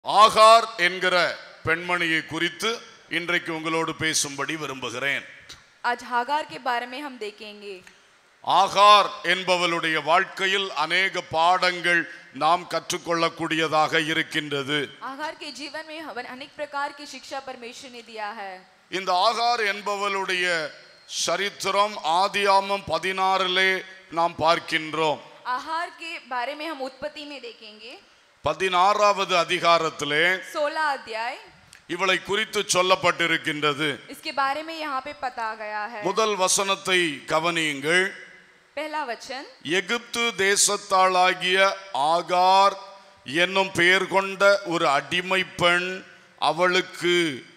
ஆகார் என்கிற பெண்மணியை குறித்து இன்றைக்கு உங்களோடு பேசும்படி விரும்புகிறேன் आज हागार के बारे में हम देखेंगे ஆகார் என்பவளுடைய வாழ்க்கையில் அநேக பாடங்கள் நாம் கற்றுக்கொள்ளக்கூடியதாக இருக்கின்றது आगार के जीवन में हवन अनेक प्रकार की शिक्षा परमेश्वर ने दिया है இந்த ஆகார் என்பவளுடைய சரித்திரம் ஆதியாமம் பதினாறிலே நாம் பார்க்கின்றோம் आहार के बारे में हम उत्पत्ति में देखेंगे பதினாறாவது அதிகாரத்திலே सोलह अध्याय இவளை குறித்து சொல்லப்பட்டிருக்கின்றது इसके बारे में यहाँ पे पता गया है முதல் வசனத்தை கவனியுங்கள் पहला वचन எகிப்து தேசத்தாளாகிய ஆகார் என்னும் பெயர் கொண்ட ஒரு அடிமை பெண் அவளுக்கு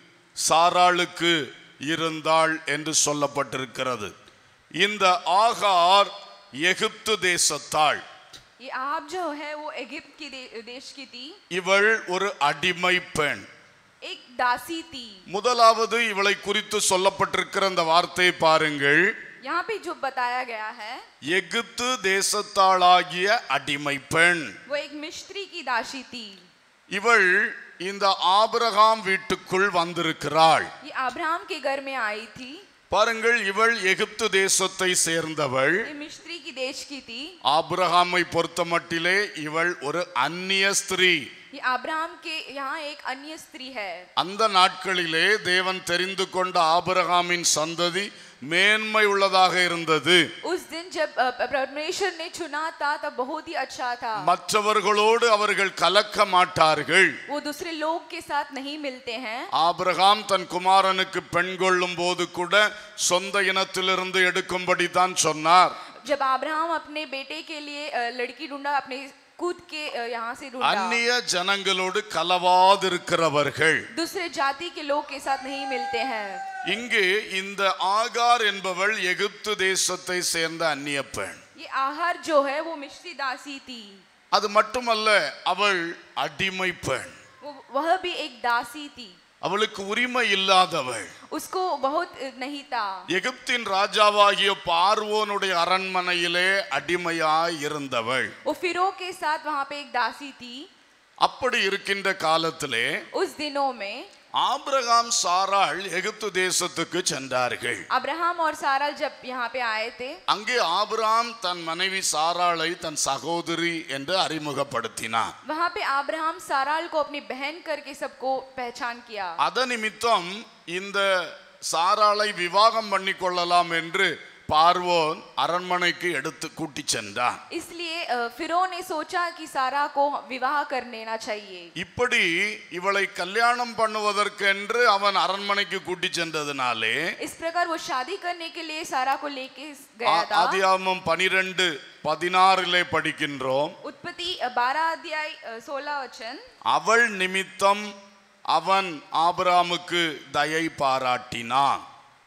சாராளுக்கு இருந்தாள் என்று சொல்லப்பட்டிருக்கிறது இந்த ஆகார் எகிப்து தேசத்தாள் ये आप जो है वो इजिप्ट की दे, देश की थी இவள் ஒரு அடிமை பெண் एक दासी थी முதலாவது இவளை குறித்து சொல்லப்பட்டிருக்கிற அந்த வார்த்தை பாருங்கள் यहाँ पे जो बताया गया है எகிப்து தேசத்தாளாகிய அடிமை பெண் वो एक मिस्त्री की दासी थी இவள் இந்த ஆபிரகாம் வீட்டுக்குள் வந்திருக்கிறாள் ये अब्राहम के घर में आई थी பாருங்கள் இவள் எகிப்து தேசத்தை சேர்ந்தவள் ये मिस्त्री की देश की थी ஆபிரகாமை பொறுத்தமட்டிலே இவள் ஒரு அந்நிய ஸ்திரீ ये अब्राहम के यहाँ एक अन्य स्त्री है அந்த நாட்களிலே தேவன் தெரிந்து கொண்ட ஆபிரகாமின் சந்ததி மேன்மை உள்ளதாக இருந்தது उस दिन जब अ, परमेश्वर ने चुना था तब बहुत ही अच्छा था மற்றவர்களோடு அவர்கள் கலக்க மாட்டார்கள் वो दूसरे लोग के साथ नहीं मिलते हैं ஆபிரகாம் தன் குமாரனுக்கு பெண் கொள்ளும் போது கூட சொந்த இனத்திலிருந்து எடுக்கும்படி தான் சொன்னார் जब अब्राहम अपने बेटे के लिए अ, लड़की ढूंढा अपने कूद के अ, यहाँ से ढूंढा அந்நிய ஜனங்களோடு கலவாதிருக்கிறவர்கள் दूसरे जाति के लोग के साथ नहीं मिलते हैं இங்கு இந்த ஆகார் என்பவள் எகிப்து தேசத்தை சேர்ந்த அந்நிய பெண் ये आहार जो है वो मिश्री दासी थी அது மட்டுமல்ல அவள் அடிமை பெண் वो वह भी एक दासी थी அவளுக்கு உரிமை இல்லாதவள் उसको बहुत अ, नहीं था எகிப்தின் ராஜாவாகிய பார்வோனுடைய அரண்மனையிலே அடிமையாய் இருந்தவள் वो फिरो के साथ वहाँ पे एक दासी थी அப்படி இருக்கின்ற காலத்திலே उस दिनों में ஆபிரகாம் சாராள் எகிப்து தேசத்துக்கு சென்றார்கள் अब्राहम और सारा जब यहाँ पे आए थे அங்கே ஆபிரகாம் தன் மனைவி சாராளை தன் சகோதரி என்று அறிமுகப்படுத்தினார் वहाँ पे अब्राहम साराल को अपनी बहन करके सबको पहचान किया அத நிமித்தம் இந்த சாராளை விவாகம் பண்ணி கொள்ளலாம் என்று பார்வோன் அரண்மனைக்கு எடுத்து கூட்டி சென்றான் इसलिए अ, फिरो ने सोचा कि सारा को विवाह कर लेना चाहिए இப்படி இவளை கல்யாணம் பண்ணுவதற்கென்று அவன் அரண்மனைக்கு கூட்டி சென்றதுனாலே इस प्रकार वो शादी करने के लिए सारा को लेके गया ஆ- था ஆதியாகமம் பனிரெண்டு பதினாறிலே படிக்கின்றோம் उत्पत्ति बारह अध्याय सोलह वचन அவள் நிமித்தம் அவன் ஆபிரகாமுக்கு தயை பாராட்டினான்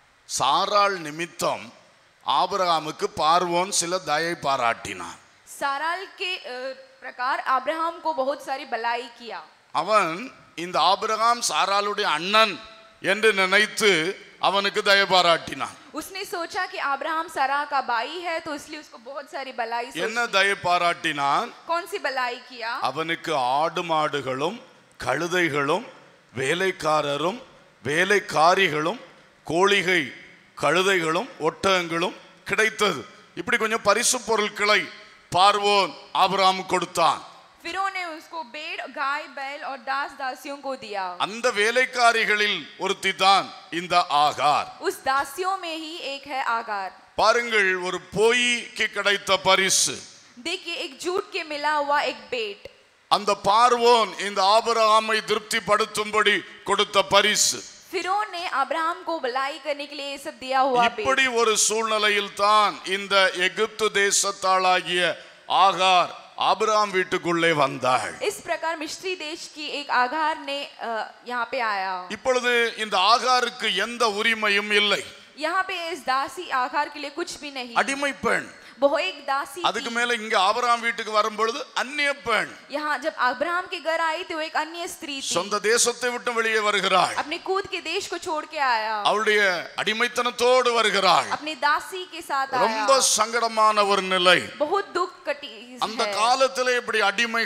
சாராள் நிமித்தம் ஆபிரகாமுக்கு பார்வோன் சில தயை பாராட்டினான் साराल के अ, प्रकार अब्राहम को बहुत सारी भलाई किया அவன் இந்த ஆபிரகாம் சாராளுடைய அண்ணன் என்று நினைத்து அவனுக்கு தயை பாராட்டினான் उसने सोचा कि अब्राहम सारा का भाई है तो इसलिए उसको बहुत सारी भलाई सोची। என்ன தயை பாராட்டினான் कौन सी भलाई किया அவனுக்கு ஆடு மாடுகளும் கழுதைகளும் வேலைக்காரரும் வேலைக்காரிகளும் கோழிகை கழுதைகளும் ஒட்டகங்களும் கிடைத்தது இப்படி கொஞ்சம் பரிசு பொருட்களை பார்வோன் ஆபிரகாம் கொடுத்தான் फिर ने उसको बेड़ गाय बैल और दास दासियों को दिया அந்த வேலைக்காரிகளில் ஒருத்தி தான் இந்த ஆகார் उस दासियों में ही एक है आगार பாருங்கள் ஒரு பொய்க்கு கிடைத்த பரிசு देखिए एक झूठ के मिला हुआ एक बेट அந்த பார்வோன் இந்த ஆபிரகாமை திருப்திப்படுத்தும்படி கொடுத்த பரிசு फिर ने अब्राहम को भलाई करने के लिए ये सब दिया हुआ बेट இப்படி ஒரு சூழ்நிலையில் தான் இந்த எகிப்து தேசத்தாளாகிய ஆகார் ஆபிரகாம் வீட்டுக்குள்ளே வந்தாள் इस प्रकार मिस्त्री देश की एक आगार ने अ, यहाँ पे आया இப்பொழுது இந்த ஆகாருக்கு எந்த உரிமையும் இல்லை यहाँ पे इस दासी आगार के लिए कुछ भी नहीं அடிமை பெண் वो एक दासी அதுக்கு थी। மேல இங்க ஆபிரகாம் வீட்டுக்கு வரும்பொழுது அந்நிய பெண் यहाँ जब अब्राहम के घर आई तो वो एक अन्य स्त्री थी சொந்த தேசத்தை விட்டு வெளியே வருகிறாள் अपने कूद के देश को छोड़ के आया அவளுடைய அடிமைத்தனத்தோடு வருகிறாள் अपनी दासी के साथ ரொம்ப आया சங்கடமான ஒரு நிலை बहुत दुख कटी அந்த है காலத்திலே இப்படி அடிமைகள்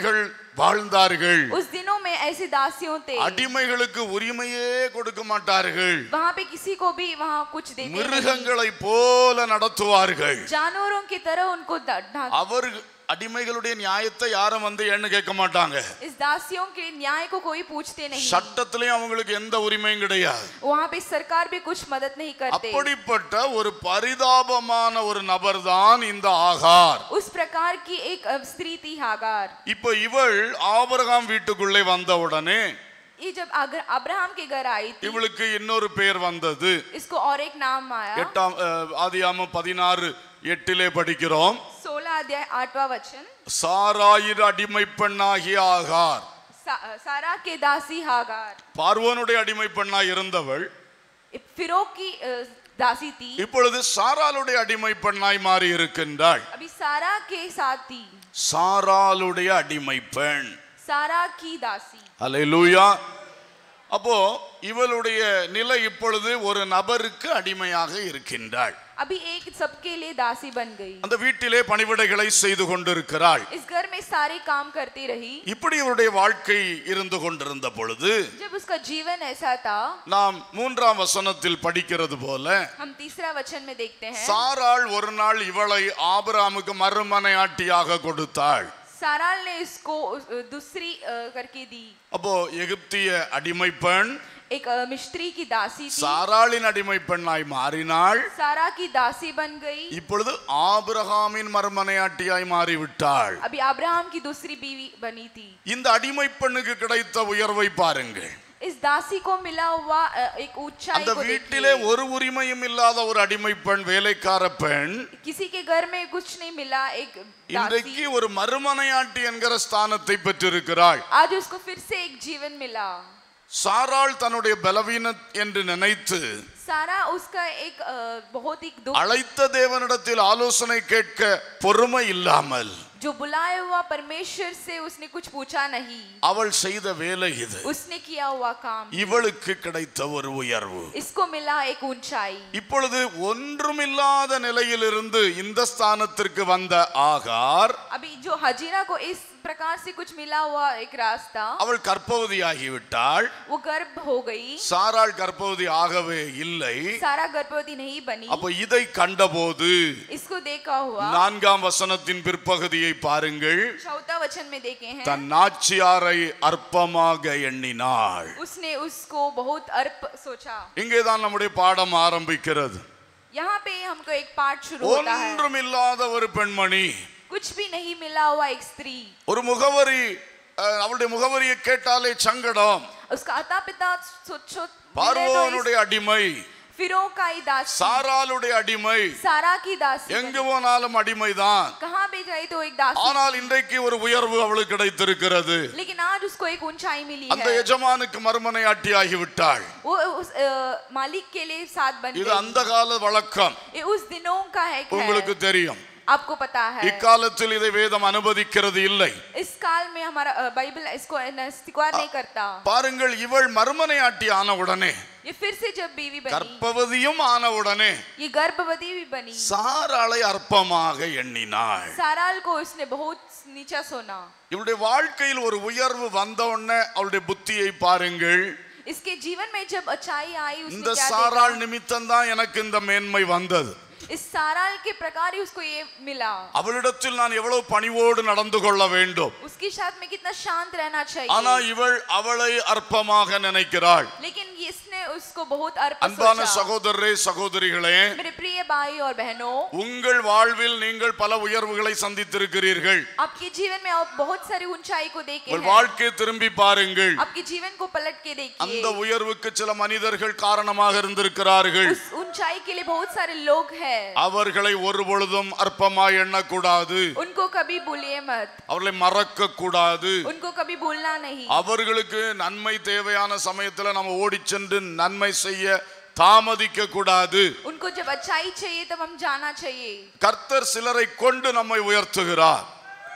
வாழ்ந்தார்கள் उस दिनों में ऐसे दासियों थे அடிமைகளுக்கு உரிமையே கொடுக்க மாட்டார்கள் वहाँ पे किसी को भी वहाँ कुछ देते नहीं। மிருகங்களை போல நடத்துவார்கள் जानवरों की तरह उनको दा- ढा- அவர் அடிமைகளுடைய நியாயத்தை யாரும் வந்து என்ன கேட்க மாட்டாங்க इस दासियों के न्याय को कोई पूछते नहीं சட்டத்திலையும் அவங்களுக்கு எந்த உரிமையும் கிடையாது वहाँ पे सरकार भी कुछ मदद नहीं करते அப்படிப்பட்ட ஒரு பரிதாபமான ஒரு நபர் தான் இந்த ஆகார் उस प्रकार की एक अ, स्त्री थी हागार இப்போ இவள் ஆபரகாம் வீட்டுக்குள்ளே வந்த உடனே ये जब अगर अब्राहम के घर आई थी இவளுக்கு இன்னொரு பெயர் வந்தது इसको और एक नाम आया எட்டாம் அஹ், ஆதியாமம் பதினாறு எட்டிலே படிக்கிறோம் सोलह अध्याय आठवां वचन சாராயிர் அடிமை பெண்ணாகிய ஆகார் सा- सारा के दासी हागार பார்வோனுடைய அடிமை பெண்ணாய் இருந்தவள் फिरो की अ, दासी थी இப்பொழுது சாராளுடைய அடிமை பெண்ணாய் மாறி இருக்கின்றாள் अभी सारा के साथ थी சாராளுடைய அடிமை பெண் सारा की दासी அல்லேலூயா அப்போ இவளுடைய நிலை இப்பொழுது ஒரு நபருக்கு அடிமையாக இருக்கின்றாள் अभी एक सबके लिए दासी बन गई அந்த வீட்டிலே பணிவிடைகளை செய்து கொண்டிருக்கிறாள் इस घर में सारे काम करती रही இப்படி இவருடைய வாழ்க்கை இருந்து கொண்டிருந்த பொழுது जब उसका जीवन ऐसा था நாம் மூன்றாம் வசனத்தில் படிக்கிறது போல हम तीसरा वचन में देखते हैं சாராள் ஒரு நாள் இவளை ஆபிராமுக்கு மறுமனையாட்டியாக கொடுத்தாள் साराल ने इसको अ, दूसरी अ, करके दी அப்போ எகிப்திய அடிமை பெண் एक अ, मिस्त्री की दासी थी சாராளின் அடிமை பெண்ணாய் மாறினாள் सारा की दासी बन गई இப்பொழுது ஆபிரகாமின் மறுமனையாட்டியாய் மாறிவிட்டாள் अभी अब्राहम की दूसरी बीवी बनी थी இந்த அடிமை பெண்ணுக்கு கிடைத்த உயர்வை பாருங்கள் इस दासी को मिला हुआ अ, एक ऊंचाई அந்த को வீட்டிலே देखिए ஒரு உரிமையும் இல்லாத ஒரு அடிமை பெண் வேலைக்கார பெண் किसी के घर में कुछ नहीं मिला एक இன்றைக்கு दासी ஒரு மறுமனையாட்டி என்கிற ஸ்தானத்தை பெற்றிருக்கிறாள் आज उसको फिर से एक जीवन मिला சாராள் தன்னுடைய பலவீன என்று நினைத்து सारा उसका एक अ, बहुत ही दुख அழைத்த தேவனிடத்தில் ஆலோசனை கேட்க பொறுமை இல்லாமல் जो बुलाया हुआ परमेश्वर से उसने कुछ पूछा नहीं அவள் செய்த வேலை இது उसने किया हुआ काम இவளுக்கு கிடைத்த ஒரு உயர்வு इसको मिला एक ऊंचाई இப்பொழுது ஒன்றுமில்லாத நிலையிலிருந்து இந்த ஸ்தானத்திற்கு வந்த ஆகார் अभी जो हजीरा को इस प्रकार से कुछ मिला हुआ एक रास्ता அவள் கர்ப்பவதியாகிவிட்டாள் वो गर्भ हो गई சாராள் கர்ப்பவதி ஆகவே இல்லை सारा गर्भवती नहीं बनी அப்ப இதை கண்டபோது इसको देखा हुआ நான்காம் வசனத்தின் பிற்பகுதியை பாருங்கள் चौथा वचन में देखे हैं தன் நாச்சியாரை அற்பமாக எண்ணினாள் उसने उसको बहुत अर्प सोचा இங்கேதான் நம்முடைய பாடம் ஆரம்பிக்கிறது यहाँ पे हमको एक पाठ शुरू होता है ஒன்றுமில்லாத ஒரு பெண்மணி कुछ भी नहीं मिला हुआ एक स्त्री ஒரு முகவரி அஹ், அவளுடைய முகவரியை கேட்டாலே சங்கடம் उसका अता पिता सोचो பார்வோனுடைய அடிமை फिरो का ही दासी சாராளுடைய அடிமை सारा की दासी எங்கு बनी। போனாலும் அடிமைதான் कहाँ भी जाए तो एक दासी ஆனால் இன்றைக்கு ஒரு உயர்வு அவளுக்கு கிடைத்திருக்கிறது लेकिन आज उसको एक ऊंचाई मिली அந்த है எஜமானுக்கு மறுமனையாட்டி ஆகிவிட்டாள் वो उस अ, मालिक के लिए साथ बन இது गई அந்த கால வழக்கம் ये उस दिनों का है உங்களுக்கு है தெரியும் आपको पता है இக்காலத்தில் இதை வேதம் அனுமதிக்கிறது இல்லை इस काल में हमारा अ, बाइबल इसको न- स्वीकार नहीं करता பாருங்கள் இவள் மறுமனையாட்டி ஆன உடனே ये फिर से जब बीवी बनी கர்ப்பவதியும் ஆன உடனே ये गर्भवती भी बनी சாராளை அற்பமாக எண்ணினாள் साराल को उसने बहुत नीचा सोना இவளுடைய வாழ்க்கையில் ஒரு உயர்வு வந்த உடனே அவளுடைய புத்தியை பாருங்கள் इसके जीवन में जब अच्छाई आई उसने இந்த क्या சாராள் देखा நிமித்தம் தான் எனக்கு இந்த மேன்மை வந்தது इस साराल के प्रकार ही उसको ये मिला அவளிடத்தில் நான் எவ்வளவு பணிவோடு நடந்து கொள்ள வேண்டும் उसके साथ में कितना शांत रहना ஆனா चाहिए இவள் அவளை அற்பமாக நினைக்கிறாள் लेकिन इसने उसको बहुत अर्प அன்பான सोचा சகோதரரே சகோதரிகளே मेरे प्रिय भाई और बहनों உங்கள் வாழ்வில் நீங்கள் பல உயர்வுகளை சந்தித்திருக்கிறீர்கள் आपके जीवन में आप बहुत सारी ऊंचाई को देखे உங்கள் हैं வாழ்க்கையை திரும்பி பாருங்கள் आपके जीवन को पलट के அந்த देखिए உயர்வுக்கு சில மனிதர்கள் காரணமாக இருந்திருக்கிறார்கள் उस ऊंचाई के लिए बहुत सारे लोग हैं அவர்களை ஒரு பொழுதும் அற்பமாய் எண்ணக்கூடாது उनको कभी भूलिए मत அவர்களை மறக்க கூடாது उनको कभी भूलना नहीं அவர்களுக்கு நன்மை தேவையான சமயத்துல நம்ம ஓடிச் சென்று நன்மை செய்ய தாமதிக்க கூடாது उनको जब अच्छाई चाहिए तब हम जाना चाहिए கர்த்தர் சிலரை கொண்டு நம்மை உயர்த்துகிறார்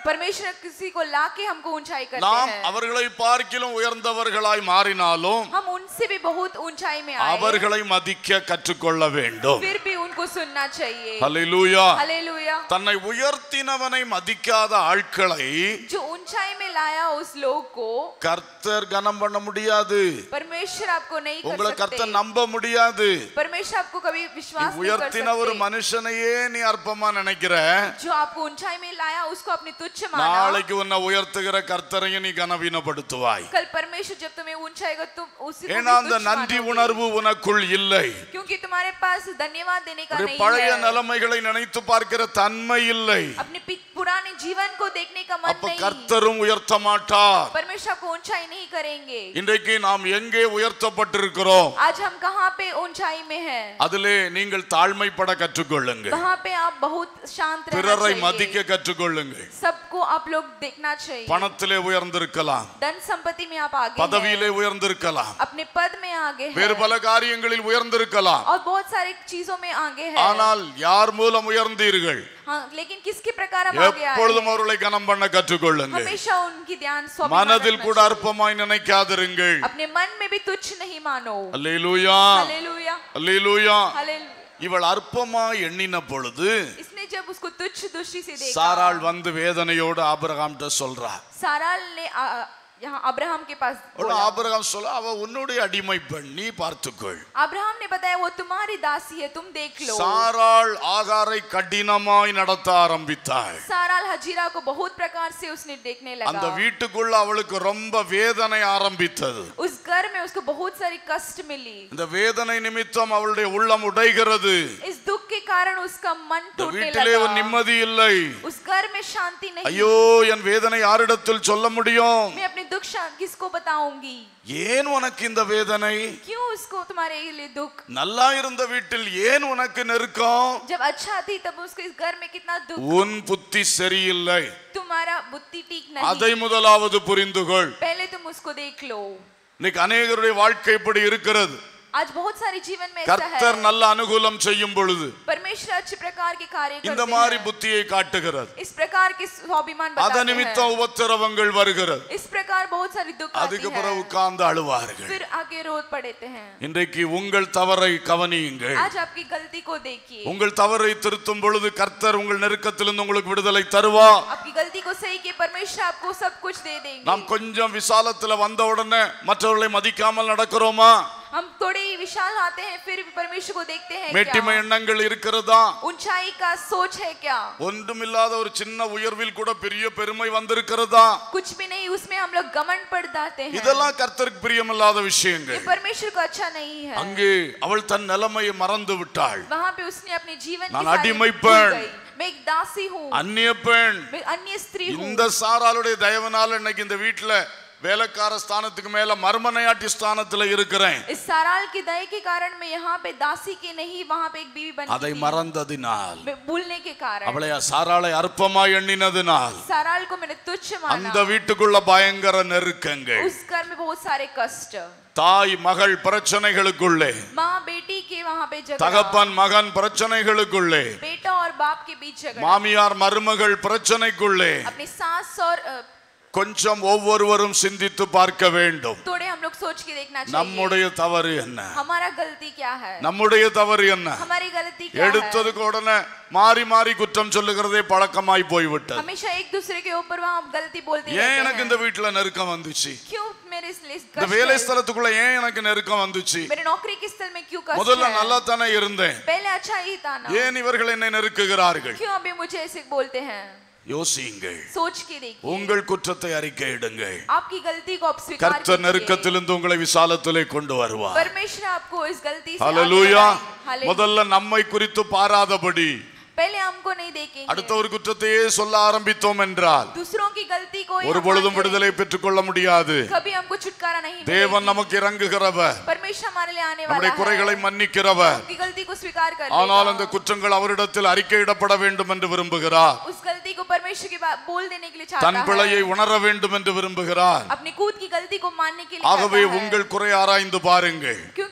परमेश्वर किसी को लाके हमको ऊंचाई करते நாம் हैं அவர்களை பார்க்கிலும் உயர்ந்தவர்களாய் மாறினாலும் हम उनसे भी बहुत ऊंचाई में आए அவர்களை மதிக்க கற்றுக்கொள்ள வேண்டும் फिर भी उनको सुनना चाहिए ஹalleluya हालेलुया தன்னை உயர்த்தினவனை மதிக்காத ஆட்களை जो ऊंचाई में लाया उस लोग को கர்த்தர் கனம் பண்ண முடியாது परमेश्वर आपको नहीं कर உங்களை सकते கர்த்தர் நம்ப முடியாது परमेश्वर आपको कभी நீ विश्वास नहीं कर உயர்த்தின ஒரு सकते மனுஷனையே நீ அற்பமா நினைக்கிற जो आपको ऊंचाई में लाया उसको अपने तुच्छ माना நாளைக்கு உன்னை உயர்த்துகிற கர்த்தரையும் நீ கனவீனப்படுத்துவாய் कल परमेश्वर जब तुम्हें ऊंचाई को तुम उसी को ஏன்னா भी அந்த तुच्छ நன்றி मानोगे। உணர்வு உனக்குள் இல்லை क्योंकि तुम्हारे पास धन्यवाद देने का உன்னுடைய नहीं பழைய है நிலைமைகளை நினைத்து பார்க்கிற தன்மை இல்லை अपने पि- पुराने जीवन को देखने का मन அப்ப नहीं கர்த்தரும் உயர்த்த மாட்டார் परमेश्वर आपको ऊंचाई नहीं करेंगे இன்றைக்கு நாம் எங்கே உயர்த்தப்பட்டிருக்கிறோம் आज हम कहाँ पे ऊंचाई में हैं அதிலே நீங்கள் தாழ்மைப்பட கற்றுக்கொள்ளுங்க वहाँ पे आप बहुत शांत रहना பிறரை चाहिए மதிக்க கற்றுக்கொள்ளுங்கள் सबको आप लोग देखना चाहिए பணத்திலே உயர்ந்திருக்கலாம் धन संपत्ति में आप आगे பதவியிலே हैं உயர்ந்திருக்கலாம் अपने पद में आगे வேறு हैं பல காரியங்களில் உயர்ந்திருக்கலாம் और बहुत सारी चीजों में आगे हैं ஆனால் யார் மூலம் உயர்ந்தீர்கள் हाँ लेकिन किसके प्रकार हम आगे आए எப்பொழுதும் हैं? அவர்களை கனம் பண்ண கற்றுக்கொள்ளுங்கள் हमेशा उनकी ध्यान स्वाभिमान மனதில் रखना கூட चाहिए। அற்பமாய் நினைக்காதிருங்கள் अपने मन में भी तुच्छ नहीं मानो அல்லேலூயா हालेलुया அல்லேலூயா हालेलुया இவள் அற்பமாய் எண்ணின பொழுது इसने जब उसको तुच्छ दृष्टि से देखा சாராள் வந்து வேதனையோடு ஆபிரகாம்கிட்ட சொல்றா साराल ने आ, आ, यहाँ अब्राहम के पास உடனே बोला ஆபிரகாம் சொல்ல அவ உன்னுடைய அடிமை பெண் நீ பார்த்துக்கொள் अब्राहम ने बताया वो तुम्हारी दासी है तुम देख लो சாராள் ஆகாரை கடினமாய் நடத்த ஆரம்பித்தாள் साराल हजीरा को बहुत प्रकार से उसने देखने அந்த लगा வீட்டுக்குள்ள அவளுக்கு ரொம்ப வேதனை ஆரம்பித்தது उस घर में उसको बहुत सारी कष्ट मिली இந்த வேதனை நிமித்தம் அவளுடைய உள்ளம் உடைகிறது इस दुख के कारण उसका मन இந்த टूटने வீட்டிலே ஒரு लगा நிம்மதி இல்லை उस घर में शांति नहीं ஐயோ என் வேதனை யாரிடத்தில் சொல்ல முடியும் मैं अपनी दुख शा- किसको बताऊंगी ஏன் உனக்கு இந்த வேதனை क्यों उसको तुम्हारे लिए दुख நல்லா இருந்த வீட்டில் ஏன் உனக்கு நெருக்கம் जब अच्छा थी तब उसके इस घर में कितना दुख உன் புத்தி சரியில்லை तुम्हारा बुद्धि ठीक नहीं அதை முதலாவது புரிந்துகொள் पहले तुम उसको देख लो இன்னைக்கு அநேகருடைய வாழ்க்கை இப்படி இருக்கிறது आज बहुत सारे जीवन में ऐसा கர்த்தர் है நல்ல அனுகூலம் செய்யும் பொழுது परमेश्वर अच्छे प्रकार के कार्य இந்த करते மாதிரி हैं புத்தியை காட்டுகிறது इस प्रकार के स्वाभिमान அத बताते நிமித்தம் हैं உபத்திரவங்கள் வருகிறது इस प्रकार बहुत सारी दुख आती அதுக்கு பிறகு है உட்கார்ந்து அழுவார்கள் फिर आगे रोद पड़ते हैं இன்றைக்கு உங்கள் தவறை கவனியுங்கள் आज आपकी गलती को देखिए உங்கள் தவறை திருத்தும் பொழுது கர்த்தர் உங்கள் நெருக்கத்திலிருந்து உங்களுக்கு விடுதலை தருவா आपकी गलती को सही किए परमेश्वर आपको सब कुछ दे देंगे நாம் கொஞ்சம் விசாலத்துல வந்த உடனே மற்றவர்களை மதிக்காமல் நடக்கிறோமா हम थोड़े ही विशाल आते हैं फिर भी परमेश्वर को देखते हैं மேட்டிமை क्या எண்ணங்கள் இருக்கிறதா ऊंचाई का सोच है क्या ஒன்றுமில்லாத ஒரு சின்ன உயர்வில் கூட பெரிய பெருமை வந்திருக்கிறதா कुछ भी नहीं उसमें हम लोग घमंड पड़ जाते हैं இதெல்லாம் கர்த்தருக்கு பிரியமில்லாத விஷயங்கள் ये परमेश्वर को अच्छा नहीं है அங்கே அவள் தன் நிலைமையை மறந்து விட்டாள் वहां पे उसने अपने जीवन நான் की सारी अடிமை भूल பெண்। गई। मैं एक दासी हूँ அந்நிய பெண் मैं अन्य स्त्री हूँ இந்த சாராளுடைய தயவனால இன்னைக்கு இந்த வீட்டுல வேலைக்கார ஸ்தானத்துக்கு மேல மர்மனையாட்டி ஸ்தானத்துல இருக்கிறேன் इस साराल की दया के कारण मैं यहाँ पे दासी की नहीं वहाँ पे एक बीवी बन அதை மறந்ததினால் मैं भूलने के कारण அவளை சாராளை அற்பமாய் எண்ணினதினால் साराल को मैंने तुच्छ அந்த माना வீட்டுக்குள்ள பயங்கர நெருக்கங்கள் उस घर में बहुत सारे कष्ट தாய் மகள் பிரச்சனைகளுக்குள்ளே माँ बेटी के वहाँ पे झगड़ा தகப்பன் மகன் பிரச்சனைகளுக்குள்ளே बेटा और बाप के बीच झगड़ा மாமியார் மருமகள் பிரச்சனைக்குள்ளே अपनी सास और अ, கொஞ்சம் ஒவ்வொருவரும் சிந்தித்து பார்க்க வேண்டும் थोड़े हम लोग सोच के देखना चाहिए நம்முடைய தவறு என்ன हमारा गलती क्या है நம்முடைய தவறு என்ன हमारी गलती क्या है எடுத்ததுக்கு உடனே மாறி மாறி குற்றம் சொல்லுகிறதே பழக்கமாய் போய்விட்டது हमेशा एक दूसरे के ऊपर वहाँ गलती बोलते ஏன் रहते எனக்கு हैं இந்த வீட்டுல நெருக்கம் வந்துச்சு क्यों मेरे इस इस இந்த कष्ट வேலை है? ஸ்தலத்துக்குள்ள ஏன் எனக்கு நெருக்கம் வந்துச்சு मेरे नौकरी के स्थल में क्यों कष्ट முதல்ல है? நல்லா தானே இருந்தேன் पहले अच्छा ही था ना ஏன் இவர்கள் என்னை நெருக்குகிறார்கள் क्यों अभी मुझे ऐसे बोलते हैं யோசியுங்கள் सोच के देखिए உங்கள் குற்றத்தை அறிக்கையிடுங்கள் आपकी गलती को आप स्वीकार கர்த்தர் कीजिए நெருக்கத்திலிருந்து உங்களை விசாலத்திலே கொண்டு வருவார் परमेश्वर आपको इस गलती से आगे ஹalleluya बढ़ाए। हाले- முதல்ல நம்மை குறித்து பாராதபடி पहले हमको नहीं देखेंगे அடுத்த ஒரு குற்றத்தையே சொல்ல ஆரம்பித்தோம் என்றால் दूसरों की गलती को ही ஒரு हम பொழுதும் मानते விடுதலை பெற்றுக் கொள்ள முடியாது रहें। कभी हमको छुटकारा नहीं தேவன் मिलेगी। நமக்கு இறங்குகிறவர் परमेश्वर हमारे लिए आने நம்முடைய वाला குறைகளை है மன்னிக்கிறவர் आपकी गलती को स्वीकार कर ஆனால் அந்த लेगा। குற்றங்கள் அவரிடத்தில் அறிக்கையிடப்பட வேண்டும் என்று விரும்புகிறார் उस गलती को परमेश्वर की बात बोल देने के लिए चाहता தன் பிழையை है உணர வேண்டும் என்று விரும்புகிறார் अपनी खुद की गलती को मानने के लिए ஆகவே चाहता है। உங்கள் குறை ஆராய்ந்து பாருங்கள் क्योंकि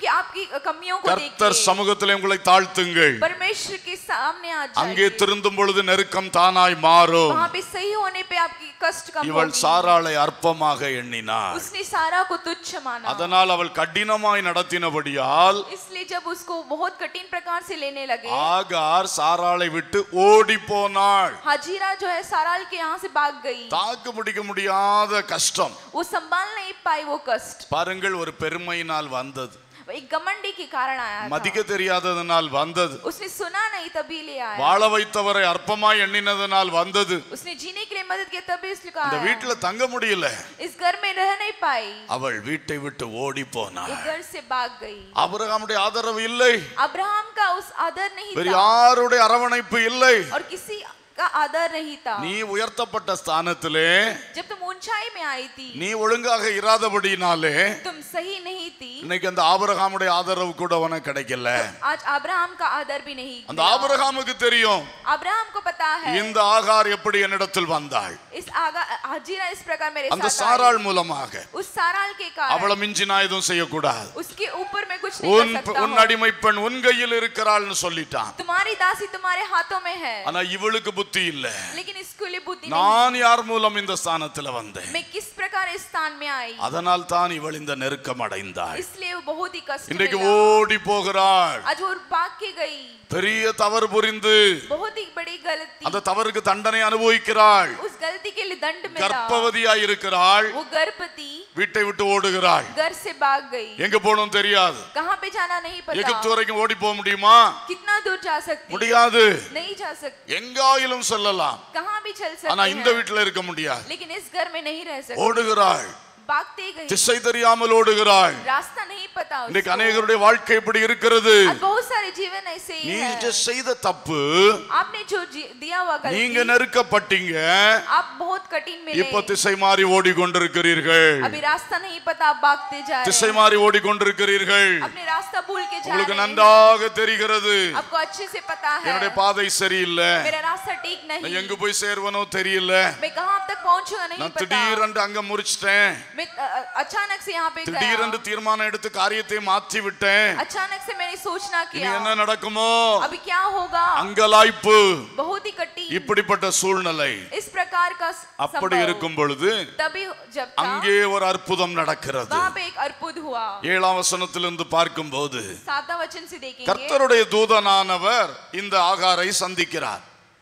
कि आपकी कमियों को கர்த்தர் देखिए சமூகத்திலே உங்களை தாழ்த்துங்கள் परमेश्वर के सामने आ அங்கே जाइए திருந்தும் பொழுது நெருக்கம் தானாய் மாறும் वहाँ पे सही होने पे आपकी कष्ट कम இவள் होगी சாராளை அற்பமாக எண்ணினாள் उसने सारा को तुच्छ माना அதனால் அவள் கடினமாய் நடத்தினபடியால் इसलिए जब उसको बहुत कठिन प्रकार से लेने लगे ஆகார் சாராளை விட்டு ஓடி போனாள் हाजीरा जो है साराल के यहाँ से भाग गई தாக்கு பிடிக்க முடியாத கஷ்டம் वो संभाल नहीं पाई वो कष्ट பாருங்கள் ஒரு பெருமையினால் வந்தது वो एक गमंडी के कारण आया था மதிக்க தெரியாததனால் வந்தது उसने सुना नहीं तभी ले आया வாழ வைத்தவரை அற்பமாய் எண்ணினதனால் வந்தது उसने जीने के लिए मदद किया तभी उसने இந்த कहा வீட்டுல தங்க முடியல इस घर में रह नहीं पाई அவள் வீட்டை விட்டு ஓடி वो போனாள் घर से भाग गई அபிரகாமுடைய ஆதரவு இல்லை अब्राहम का उस आदर नहीं வேறு था யாருடைய அரவணைப்பு இல்லை और किसी का आदर नहीं था நீ உயர்த்தப்பட்ட ஸ்தானத்திலே जब तुम ऊंचाई में आई थी நீ ஒழுங்காக இராதபடினாலே तुम सही नहीं थी இன்னைக்கு அந்த ஆபிரகாமுடைய ஆதரவு கூட உனக்கு கிடைக்கல आज अब्राहम का आदर भी नहीं அந்த मिला। ஆபிரகாமுக்கு தெரியும் अब्राहम को पता है இந்த ஆகார் எப்படி என்னிடத்தில் வந்தாள் इस आगा हाजीरा इस प्रकार मेरे அந்த साथ சாராள் आई। மூலமாக उस साराल के कारण அவளை மிஞ்சி நான் எதுவும் செய்யக்கூடாது उसके ऊपर मैं कुछ नहीं உன் कर सकता உன் हूँ। அடிமை பெண் உன் கையில் இருக்கிறாள்னு சொல்லிட்டான் तुम्हारी दासी तुम्हारे हाथों में है ஆனா இவளுக்கு புத்தி இல்ல लेकिन इसके लिए बुद्धि नहीं நான் யார் மூலம் இந்த ஸ்தானத்துல வந்தேன் मैं किस प्रकार इस स्थान में आई அதனால் தான் இவள் இந்த நெருக்கம் அடைந்தாள் इसलिए वो बहुत ही कष्ट இன்றைக்கு मिला। ஓடி போகிறாள் आज वो भाग के गई பெரிய தவறு புரிந்து बहुत ही बड़ी गलती அந்த தவறுக்கு தண்டனை அனுபவிக்கிறாள் उस गलती के लिए दंड मिला கர்ப்பவதியாய் இருக்கிறாள் वो गर्भवती வீட்டை விட்டு ஓடுகிறாள் घर से भाग गई எங்க போகணும் தெரியாது कहाँ पे जाना नहीं எகிப்து पता வரைக்கும் ஓடி போக முடியுமா कितना दूर जा सकती முடியாது नहीं जा सकती எங்காயிலும் செல்லலாம் कहाँ भी चल ஆனா सकते இந்த हैं வீட்டுல இருக்க முடியாது लेकिन इस घर में नहीं रह सकते ஓடுகிறாள் भागते गई திசை தெரியாமல் ஓடுகிறாள் रास्ता नहीं पता இன்னைக்கு उसको। அநேகருடைய வாழ்க்கை இப்படி இருக்கிறது आज बहुत सारे जीवन ऐसे ही நீங்க है செய்த தப்பு आपने जो जी- दिया हुआ நீங்க गलती நெருக்கப்பட்டீங்க आप बहुत कठिन இப்ப मिले திசை மாறி ஓடிக்கொண்டிருக்கிறீர்கள் अभी रास्ता नहीं पता आप भागते जा रहे திசை हैं மாறி ஓடிக்கொண்டிருக்கிறீர்கள் अपने रास्ता भूल के जा உங்களுக்கு रहे हैं நன்றாக தெரிகிறது आपको अच्छे से पता है என்னுடைய பாதை சரியில்லை मेरा रास्ता ठीक நான் नहीं எங்க போய் சேருவனோ தெரியல मैं कहाँ तक पहुंचूंगा नहीं நான் पता திடீரென்று அங்க முறிச்சிட்டேன் मैं अ, अ, अचानक से यहाँ पे திடீரென்று गया தீர்மானம் எடுத்து காரியத்தை மாற்றி விட்டேன் अचानक से मैंने सोचना இனி किया என்ன நடக்குமோ अभी क्या होगा அங்கலாய்ப்பு बहुत ही कठिन இப்படிப்பட்ட சூழ்நிலை इस प्रकार का स- அப்படி संभव। இருக்கும் பொழுது तभी जब था அங்கே ஒரு அற்புதம் நடக்கிறது वहाँ पे एक अर्बुद हुआ ஏழாம் வசனத்திலிருந்து பார்க்கும்போது सातवां वचन से देखेंगे கர்த்தருடைய தூதனானவர் இந்த ஆகாரை சந்திக்கிறார்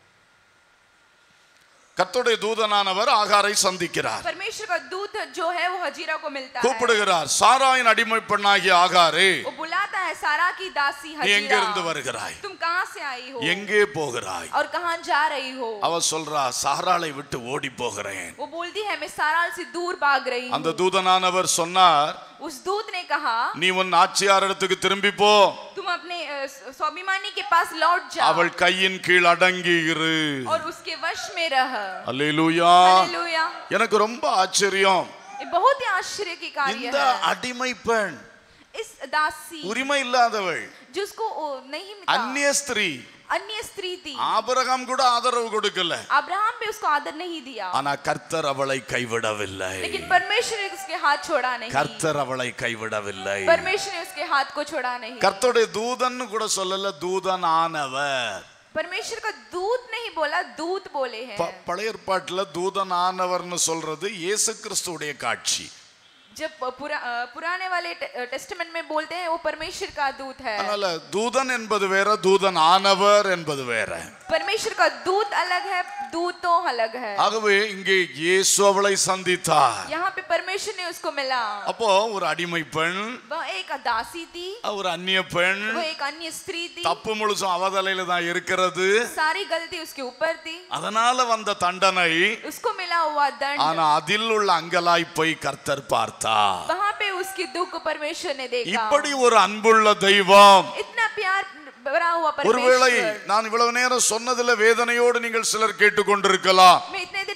கர்த்தருடைய தூதனானவர் ஆகாரை சந்திக்கிறார் परमेश्वर का दूत जो है वो हजीरा को मिलता है கூப்பிடுகிறார் சாராயின் அடிமை பெண்ணாகிய ஆகாரே वो बुलाता है सारा की दासी நீ எங்க இருந்து हजीरा வருகிறாய் तुम कहाँ से आई हो எங்கே போகிறாய் और कहाँ जा रही हो அவ சொல்றா சாராளை விட்டு ஓடி போகிறேன் वो बोलती है मैं साराल से दूर भाग रही அந்த हूँ தூதனானவர் சொன்னார் उस दूत ने कहा நீ உன் ஆட்சியாரிடத்துக்கு திரும்பி போ तुम अपने अ, स- स्वाभिमानी के पास लौट जाओ அவள் கையின் கீழ் அடங்கி இரு और उसके वश में रह அல்லேலூயா हालेलुया எனக்கு ரொம்ப ஆச்சரியம் ये बहुत ही आश्चर्य की कार्य இந்த है அடிமை பெண் इस दासी உரிமை இல்லாதவள் जिसको वो नहीं मिला அந்நிய ஸ்திரீ अन्य स्त्री थी ஆபிரகாம் கூட ஆதரவு கொடுக்கல अब्राहम भी उसको आदर नहीं दिया ஆனா கர்த்தர் அவளை கைவிடவில்லை लेकिन परमेश्वर ने उसके हाथ छोड़ा नहीं கர்த்தர் அவளை கைவிடவில்லை परमेश्वर ने उसके हाथ को छोड़ा नहीं கர்த்தருடைய தூதன்னு கூட சொல்லல தூதன் ஆனவர் परमेश्वर का दूत नहीं बोला दूत बोले हैं ப- பழைய ஏற்பாட்டுல தூதன் ஆனவர்னு சொல்றது இயேசு கிறிஸ்துவுடைய காட்சி जब पुरा, अ, पुराने वाले टे- टेस्टमेंट में बोलते हैं वो परमेश्वर का दूत है அதனால தூதன் என்பது வேற தூதன் ஆனவர் என்பது வேற परमेश्वर का दूत अलग है दूत तो अलग है ஆகவே இங்கே இயேசு அவளை சந்தித்தார் यहाँ पे परमेश्वर ने उसको मिला அப்போ ஒரு அடிமை பெண் वह एक दासी थी ஒரு அந்நிய பெண் वो एक अन्य स्त्री थी தப்பு முழுசும் அவதலையில தான் இருக்கிறது सारी गलती उसके ऊपर थी அதனால வந்த தண்டனை उसको मिला हुआ दंड ஆனா அதில் உள்ள அங்கலாய்ப்பை கர்த்தர் பார்த்தார் वहाँ पे उसकी दुख को परमेश्वर ने देखा இப்படி ஒரு அன்புள்ள தெய்வம் इतना प्यार भरा हुआ ஒருவேளை परमेश्वर நான் இவ்வளவு நேரம் சொன்னதுல வேதனையோடு நீங்கள் சிலர் கேட்டுக்கொண்டிருக்கலாம் मैं इतने दिन बोले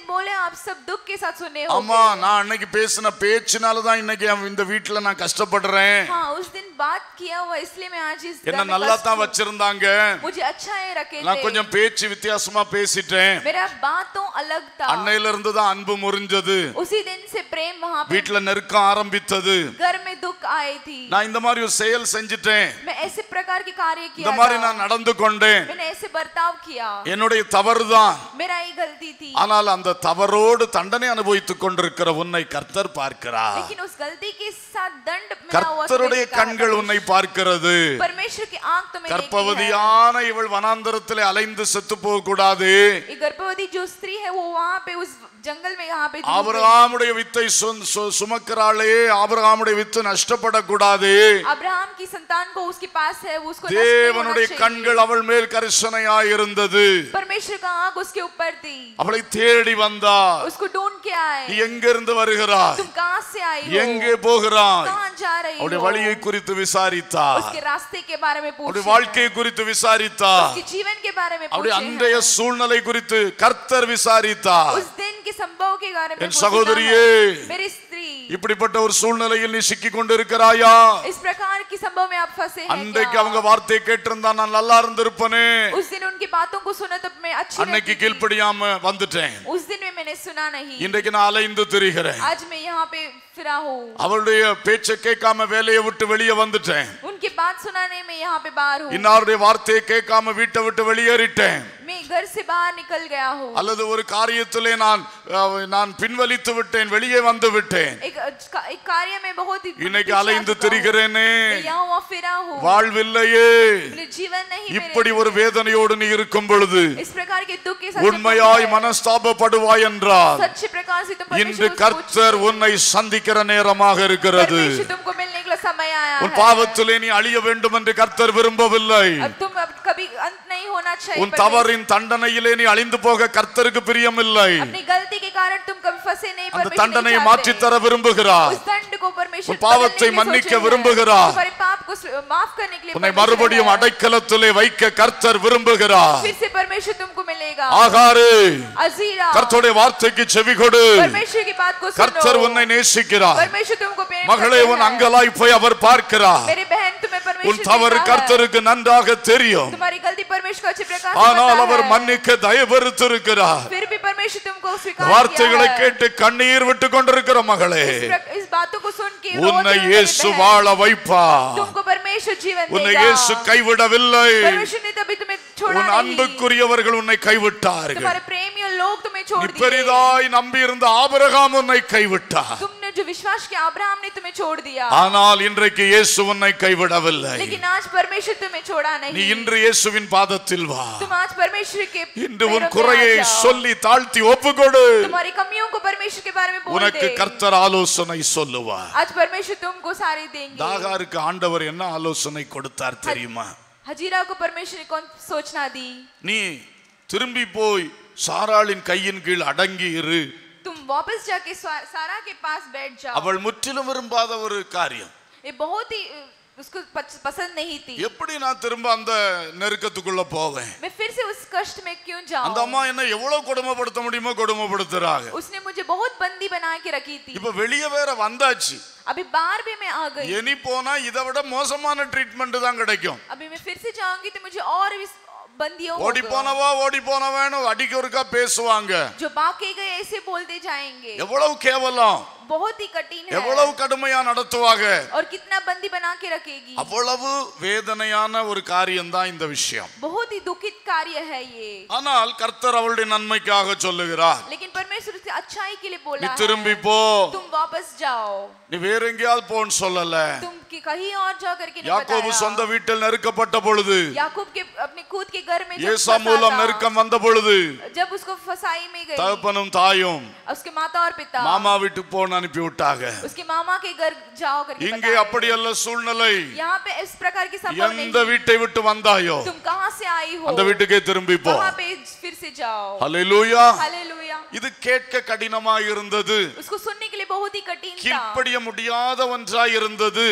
आप सब दुख के साथ सुने ஆமா होंगे நான் அன்னைக்கு பேசின பேச்சினால தான் இன்னைக்கு என் இந்த வீட்டுல நான் கஷ்டப்படுறேன் हाँ उस दिन बात किया हुआ इसलिए मैं आज इस என்ன घर में நல்லா कष्ट தான் हूँ। வச்சிருந்தாங்க मुझे अच्छा है रखे நான் थे கொஞ்சம் பேச்சு வித்தியாசமா பேசிட்டேன் मेरा बात तो अलग था அன்னையில இருந்து தான் அன்பு முறிஞ்சது उसी दिन से प्रेम वहाँ पे வீட்டுல நெருக்கம் ஆரம்பித்தது घर में दुख आई थी நான் இந்த மாதிரி ஒரு செயல் செஞ்சிட்டேன் मैं ऐसे प्रकार के कार्य இந்த किया மாதிரி था நான் நடந்து கொண்டேன் मैंने ऐसे बर्ताव किया என்னுடைய தவறுதான் मेरा ही गलती थी ஆனால் அந்த தவறோடு தண்டனை அனுபவித்துக் கொண்டிருக்கிற உன்னை கர்த்தர் பார்க்கிறார் लेकिन उस गलती के साथ दंड मिला हुआ கர்த்தருடைய तुम्हें கண்கள் देखा। உன்னை பார்க்கிறது परमेश्वर की आंख तुम्हें देखती है கர்ப்பவதியான இவள் வனாந்தரத்திலே அலைந்து செத்து போக கூடாது ये गर्भवती जो स्त्री है वो वहाँ पे उस जंगल में यहाँ पे धूप में- ஆபிரகாமுடைய வித்தை சு- சு- சுமக்கிறாளே ஆபிரகாமுடைய வித்து நஷ்டப்படக்கூடாது अब्राहम की संतान को उसके पास है वो उसको नष्ट नहीं होना தேவனுடைய चाहिए। கண்கள் அவள் மேல் கரிசனையாய் இருந்தது परमेश्वर का आंख उसके ऊपर थी அவளை தேடி வந்தார் उसको ढूंढ के आए நீ எங்கிருந்து வருகிறாய் तुम कहाँ से आई हो எங்கே போகிறாய் कहाँ जा रही அவருடைய हो வழியை குறித்து விசாரித்தார் उसके रास्ते के बारे में அவருடைய पूछे வாழ்க்கையை குறித்து விசாரித்தார் उसके जीवन के बारे में அவருடைய पूछे அன்றைய हैं। சூழ்நிலை குறித்து கர்த்தர் விசாரித்தார் उस दिन के संभव के बारे में என் पूछा சகோதரியே, है। मेरी स्त्री இப்படிப்பட்ட ஒரு சூழ்நிலையில் நீ சிக்கி கொண்டிருக்கிறாயா इस प्रकार की संभव में आप फंसे हैं அன்றைக்கு क्या? அவங்க வார்த்தையை கேட்டிருந்தா நான் நல்லா இருந்திருப்பனே उस दिन उनकी बातों को सुना तो मैं अच्छी அன்னைக்கு रहती थी। கீழ்ப்படியாம வந்துட்டேன் उस दिन में मैंने सुना नहीं இன்றைக்கு நான் அலைந்து திரிகிறேன் आज मैं यहाँ पे फिरा हूँ அவளுடைய பேச்சை கேட்காம வேலையை விட்டு வெளியே வந்துட்டேன் उनकी बात सुनाने में यहाँ पे बाहर हूँ இன்னாருடைய வார்த்தையை கேட்காம வீட்டை விட்டு வெளியேறிட்டேன் मैं घर से बाहर निकल गया हूँ அல்லது ஒரு காரியத்திலே நான் அஹ், நான் பின்வலித்து விட்டேன் வெளியே வந்து விட்டேன் एक एक कार्य में बहुत ही இன்னைக்கு पीछे आ அலைந்து चुका हूँ। திரிகிறேனே मैं यहाँ वहाँ फिरा हूँ வாழ்வில்லையே मेरे जीवन नहीं मेरे இப்படி ஒரு வேதனையோடு நீ இருக்கும் பொழுது इस प्रकार के दुख के साथ जब உண்மையாய் तुम है, மனஸ்தாபப்படுவாய் என்றால் सच्चे प्रकार से तुम இன்று परमेश्वर को கர்த்தர் पूछते हो। உன்னை சந்திக்கிற நேரமாக இருக்கிறது परमेश्वर तुमको मिलने के लिए समय आया உன் है பாவத்திலே நீ அழிய வேண்டும் என்று கர்த்தர் விரும்பவில்லை अब तुम अब कभी अंत नहीं होना चाहिए உன் परमेश्वर- தவறின் தண்டனையிலே நீ அழிந்து போக கர்த்தருக்கு பிரியமில்லை अपनी गलती के कारण तुम कभी फंसे नहीं அந்த परमेश्वर தண்டனையை नहीं மாற்றித் चाहते। தர விரும்புகிறார் उस दंड को परमेश्वर உன் பாவத்தை बदलने के लिए மன்னிக்க सोचे हैं। விரும்புகிறார். तुम्हारे पाप को स्व- माफ करने के लिए உன்னை परमेश्वर மறுபடியும் है। அடைக்கலத்திலே வைக்க கர்த்தர் விரும்புகிறார் फिर से परमेश्वर तुमको मिलेगा ஆகாரு अजीरा கர்த்தருடைய வார்த்தைக்கு செவி கொடு परमेश्वर की बात को கர்த்தர் सुनो உன்னை நேசிக்கிறார் परमेश्वर तुमको प्रेम மகளே करते உன் हैं। அங்கலாய் போய் அவர் பார்க்கிறார் मेरी बहन तुम्हें உன் परमेश्वर தவறு देखता है। கர்த்தருக்கு நன்றாக தெரியும் तुम्हारी गलती परमेश्वर को अच्छे प्रकार से ஆனால் पता அவர் है। மன்னிக்க தயவறுத்திருக்கிறார் फिर भी परमेश्वर तुमको स्वीकार வார்த்தைகளை किया है। கேட்டு கண்ணீர் விட்டு கொண்டிருக்கிற மகளே इस प्रक- इस बातों को सुन के रोते உன்னை हुए मेरी இயேசு बहन, வாழ வைப்பார் तुमको परमेश्वर जीवन உன்னை देगा இயேசு கைவிடவில்லை परमेश्वर ने तभी तुम्हें छोड़ा உன் नहीं அன்புக்குரியவர்கள் உன்னை கைவிட்டார்கள் तुम्हारे प्रेमी और लोग तुम्हें நீ छोड़ दिए பெரிதாய் நம்பியிருந்த ஆபிரகாம் உன்னை கைவிட்டார் तुमने जो विश्वास किया अब्राहम ने तुम्हें छोड़ दिया ஆனால் இன்றைக்கு இயேசு உன்னை கைவிடவில்லை लेकिन आज परमेश्वर तुम्हें छोड़ा நீ नहीं இன்று இயேசுவின் பாதத்தில் வா तुम आज परमेश्वर के இன்று पैरों உன் में आ குறையை जाओ। சொல்லி தாழ்த்தி ஒப்புக்கொடு तुम्हारी कमियों को परमेश्वर के बारे में बोल உனக்கு दे கர்த்தர் ஆலோசனை சொல்லுவார் आज परमेश्वर तुमको सारी देंगे தாகாருக்கு ஆண்டவர் என்ன ஆலோசனை கொடுத்தார் தெரியுமா हजीरा को परमेश्वर ने कौन सोचना दी நீ திரும்பி போய் சாராளின் கையின் கீழ் அடங்கி இரு तुम वापस जाके स्वा- सारा के पास बैठ जाओ அவள் முற்றிலும் விரும்பாத ஒரு காரியம் ये बहुत ही अ, उसको पच- पसंद नहीं थी எப்படி நான் திரும்ப அந்த நெருக்கத்துக்குள்ள போவேன் मैं फिर से उस कष्ट में क्यों அந்த जाऊं அம்மா என்ன எவ்வளவு கொடுமைப்படுத்த முடியுமோ கொடுமைப்படுத்துறாங்க उसने मुझे बहुत बंदी बना के रखी थी இப்ப வெளியே வேற வந்தாச்சு अभी बाहर भी मैं आ गई இனி போனா இதை விட மோசமான ட்ரீட்மெண்ட் தான் கிடைக்கும் अभी मैं फिर से जाऊंगी तो मुझे और भी बंदियों ஓடி होगा। போனவா ஓடி போனவான்னு அடிக்க ஒருக்கா பேசுவாங்க जो बाकी गए ऐसे बोलते जाएंगे எவ்வளவு கேவலம் बहुत ही कठिन है எவ்வளவு கடுமையா நடத்துவாங்க और कितना बंदी बना के रखेगी அவ்வளவு வேதனையான ஒரு காரியம் தான் இந்த விஷயம் बहुत ही दुखित कार्य है ये ஆனால் கர்த்தர் அவளுடைய நன்மைக்காக சொல்லுகிறார் लेकिन परमेश्वर उसकी अच्छाई के लिए நீ बोला திரும்பி है போ तुम वापस जाओ நீ வேற எங்கேயாவது போன்னு சொல்லல तुम कि कहीं और जा करके नहीं யாக்கோபு சொந்த बताया வீட்டில் நெருக்கப்பட்ட பொழுது याकूब के अपने खुद के घर में जब ஏசா फंसा மூலம் था, நெருக்கம் வந்த பொழுது जब उसको फसाई में गई தகப்பனும் தாயும் उसके माता और पिता மாமா வீட்டுக்கு போன்னு அனுப்பி விட்டாங்க उसके मामा के घर जाओ करके இங்கே बताया। அப்படி அல்ல சூழ்நிலை यहाँ पे इस प्रकार की संभव नहीं எந்த வீட்டை விட்டு வந்தாயோ तुम कहाँ से आई हो அந்த வீட்டுக்கே திரும்பி போ वहाँ पे फिर से जाओ ஹalleluya हालेलुया இது கேட்க கடினமா இருந்தது उसको सुनने के लिए बहुत ही कठिन था கீழ்ப்படிய முடியாத ஒன்றாய் இருந்தது उसको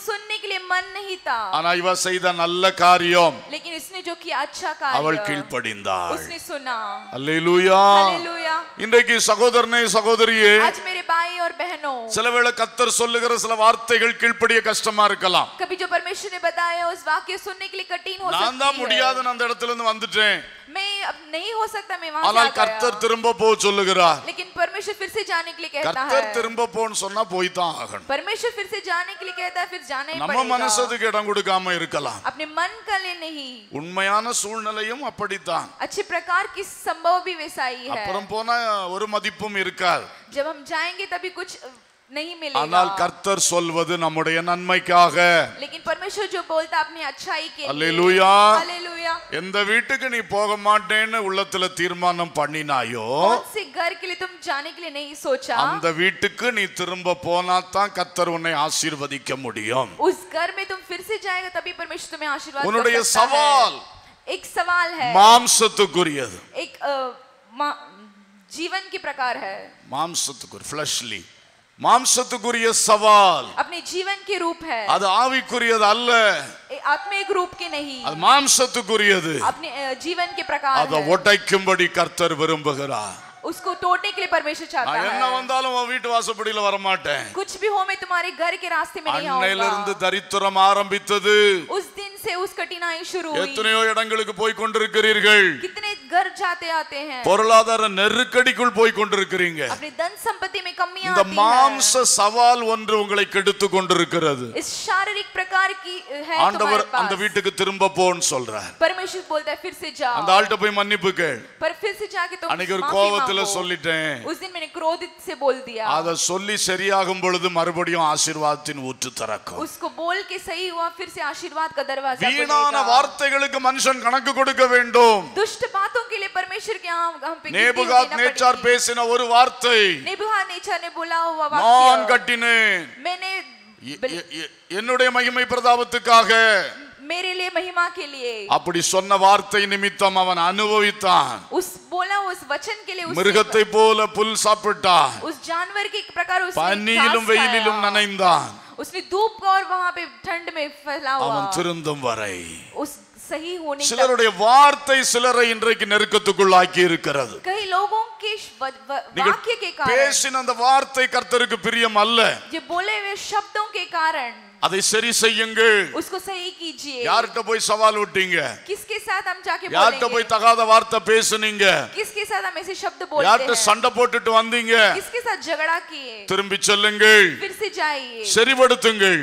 सुनने के लिए मन नहीं था ஆனா இவ செய்த நல்ல காரியம் लेकिन इसने जो किया अच्छा அவள் कार्य கீழ்ப்படிந்தாள் उसने सुना அல்லேலூயா हालेलुया இன்றைக்கு சகோதரனே சகோதரியே आज मेरे भाई और बहनों சில வேளை கத்தர் சொல்லுகிற சில வார்த்தைகள் கீழ்ப்படிய கஷ்டமா இருக்கலாம் कभी जो परमेश्वर ने बताया उस वाक्य सुनने के लिए कठिन हो நான் தான் सकती है முடியாதுன்னு அந்த இடத்துல இருந்து வந்துட்டேன் मैं अब नहीं हो सकता मैं वहां से ஆனால் आ கர்த்தர் गया திரும்ப போ சொல்லுகிறார் लेकिन परमेश्वर फिर से जाने के लिए कहता கர்த்தர் है திரும்ப போன்னு சொன்னா போய் தான் ஆகணும் परमेश्वर फिर से जाने के लिए कहता है फिर जाना ही நம்ம पड़ेगा மனசதுக்கு இடம் கொடுக்காம இருக்கலாம் अपने मन का लिए नहीं உண்மையான சூழ்நிலையும் அப்படித்தான் अच्छे प्रकार की संभव भी वैसा ही है அப்புறம் போனா ஒரு மதிப்பும் இருக்காது जब हम जाएंगे तभी कुछ अ, नहीं ஆனால் मिलेगा கர்த்தர் சொல்வது நம்முடைய நன்மைக்காக लेकिन परमेश्वर जो बोलता अपनी अच्छाई के लिए அல்லேலூயா हालेलुया எந்த வீட்டுக்கு நீ போக மாட்டேன்னு உள்ளத்துல தீர்மானம் பண்ணினாயோ कौन से घर के लिए तुम जाने के लिए नहीं सोचा அந்த வீட்டுக்கு நீ திரும்ப போனா தான் கர்த்தர் உன்னை ஆசீர்வதிக்க முடியும் उस घर में तुम फिर से जाएगा तभी परमेश्वर तुम्हें आशीर्वाद உன்னுடைய कर सकता சவால் है एक सवाल है மாம்சத்துக்குரியது एक अ, मा- जीवन की प्रकार है மாம்சத்துக்குரிய ஃபிளஷ்லி மாம்சத்துக்குரிய சவால் अपने जीवन के रूप है அது ஆவிக்குரியது அல்ல ए- आत्मिक रूप के नहीं அது மாம்சத்துக்குரியது अपने अ, जीवन के प्रकार அதை है உடைக்கும்படி கர்த்தர் விரும்புகிறார் उसको तोड़ने के लिए परमेश्वर चाहता நான் என்ன है வந்தாலும் உன் வீட்டு வாசப்படியில வரமாட்டேன் कुछ भी हो मैं तुम्हारे घर के रास्ते में नहीं அன்னையிலிருந்து आऊंगा தரித்திரம் ஆரம்பித்தது उस दिन से उस कठिनाई शुरू हुई எத்தனையோ இடங்களுக்கு போய் கொண்டிருக்கிறீர்கள் कितने घर जाते आते हैं பொருளாதார நெருக்கடிக்குள் போய் கொண்டிருக்கிறீங்க अपनी धन संपत्ति में कमियां இந்த आती மாம்ச சவால் ஒன்று உங்களை கெடுத்து கொண்டிருக்கிறது है इस शारीरिक प्रकार की है ஆண்டவர் तुम्हारे அந்த पास வீட்டுக்கு திரும்ப போன்னு சொல்றார் परमेश्वर बोलता है फिर से அந்த जाओ ஆள்கிட்ட போய் மன்னிப்பு கேள் पर फिर से जाके तुम அன்னைக்கு ஒரு माफी கோபத்துல मांगो। சொல்லிட்டேன் उस दिन मैंने क्रोधित से बोल दिया அத சொல்லி சரியாகும் பொழுது மறுபடியும் ஆசீர்வாதத்தின் ஊற்று திறக்கும் उसको बोल के सही हुआ फिर से आशीर्वाद का दरवाजा வீணான खुलेगा। வார்த்தைகளுக்கு மனுஷன் கணக்கு கொடுக்க வேண்டும் दुष्ट बातों के लिए परमेश्वर के यहाँ हम पे गिनती நேபுகாத் देना நேச்சார் पड़ेगी। பேசின ஒரு வார்த்தை नेबुखादनेच्छर ने बोला हुआ நான் वाक्य கட்டினேன் मैंने எ- எ- எ- என்னுடைய மகிமை பிரதாபத்துக்காக मेरे लिए महिमा के लिए அப்படி சொன்ன வார்த்தை நிமித்தம் அவன் அனுபவித்தான் उस बोला उस वचन के लिए उसने- மிருகத்தை போல புல் சாப்பிட்டான் उस जानवर के प्रकार उसने பனியிலும் घास வெயிலிலும் खाया। நனைந்தான் उसने धूप और वहां पे ठंड में फैला हुआ அவன் திருந்தும் வரை उस सही होने तक சிலருடைய வார்த்தை சிலரை இன்றைக்கு நெருக்கத்துக்குள் ஆக்கி இருக்கிறது कई लोगों के व- व- நீங்கள் वाक्य के कारण பேசின அந்த வார்த்தை கர்த்தருக்கு பிரியம் அல்ல जो बोले हुए शब्दों के कारण அதை சரி செய்யுங்கள் उसको सही कीजिए யார்கிட்ட போய் சவால் விட்டீங்க किसके साथ हम जाके யார்கிட்ட बोलेंगे போய் தகாத வார்த்தை பேசுனீங்க किसके साथ हम ऐसे शब्द बोलते யார்கிட்ட हैं சண்டை போட்டுட்டு வந்தீங்க किसके साथ झगड़ा किए திரும்பி சொல்லுங்கள் फिर से जाइए சரிபடுத்துங்கள்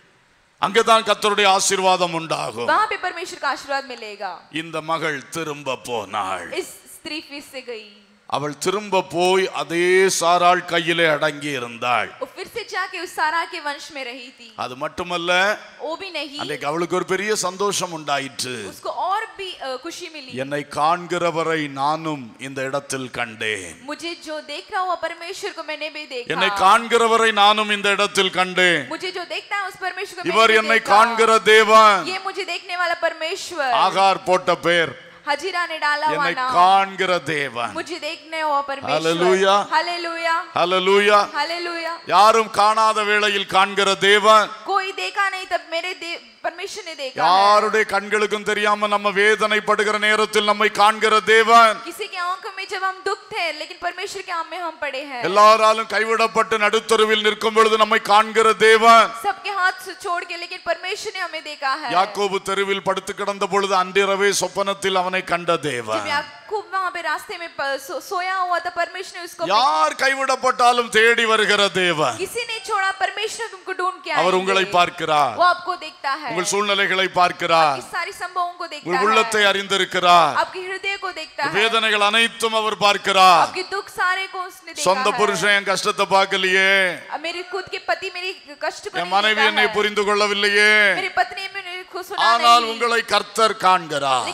அங்கதான் கர்த்தருடைய ஆசீர்வாதம் உண்டாகும் वहां पे परमेश्वर का आशीर्वाद मिलेगा இந்த மகள் திரும்ப போனாள் इस स्त्री फिर से गई அவள் திரும்ப போய் அதே சாராள் கையிலே அடங்கி இருந்தாள் वो फिर से जाके उस सारा के वंश में रही थी அது மட்டுமல்ல वो भी नहीं அன்றைக்கு அவளுக்கு ஒரு பெரிய சந்தோஷம் உண்டாயிற்று उसको और भी अ, खुशी मिली என்னை காண்கிறவரை நானும் இந்த இடத்தில் கண்டேன் मुझे जो देख रहा हुआ परमेश्वर को मैंने भी என்னை देखा காண்கிறவரை நானும் இந்த இடத்தில் கண்டேன் मुझे जो देखता है उस परमेश्वर को இவர் मैंने भी என்னை देखा। காண்கிற தேவன் ये मुझे देखने वाला परमेश्वर ஆகார் போட்ட பேர் हजीरा ने डाला हुआ என்னை नाम காண்கிற தேவன் मुझे देखने हुआ परमेश्वर Hallelujah. हालेलुया ஹalleluya हालेलुया யாரும் காணாத வேளையில் காண்கிற தேவன் कोई देखा नहीं तब मेरे दे, परमेश्वर ने देखा है। யாருடைய கண்களுக்கும் தெரியாம நம்ம வேதனைப்படுகிற நேரத்தில் நம்மை காண்கிற தேவன் किसी की आंखों में जब हम दुख थे लेकिन परमेश्वर के आम में हम पड़े हैं எல்லாராலும் கைவிடப்பட்டு நடுத்தருவில் நிற்கும் பொழுது நம்மை காண்கிற தேவன் सबके हाथ से छोड़ के लेकिन परमेश्वर ने हमें देखा है யாக்கோபு தெருவில் படுத்து கிடந்த பொழுது அன்றிரவே சொப்பனத்தில் அவனை கண்ட தேவன் जब याकूब वहां पे रास्ते में प- सो, सोया हुआ था परमेश्वर ने उसको யார் கைவிடப்பட்டாலும் தேடி வருகிற தேவன் किसी ने छोड़ा परमेश्वर तुमको ढूंढ के அவர் आएंगे। உங்களை பார்க்கிறார் वो आपको देखता है உங்கள் சூழ்நிலைகளை பார்க்கிறார் आपकी सारी संभवों को देखता உங்கள் உள்ளத்தை है அறிந்திருக்கிறார் आपके हृदय को देखता है வேதனைகள் அனைத்தும் அவர் பார்க்கிறார் आपके दुख सारे को उसने சொந்த देखा है புருஷன் என் கஷ்டத்தை பார்க்கலையே अब मेरे खुद के पति मेरी कष्ट को என் नहीं மனைவி என்னை देखा है புரிந்து கொள்ளவில்லையே मेरी पत्नी मेरे को सुना ஆனால் नहीं உங்களை கர்த்தர் காண்கிறார் लेकिन परमेश्वर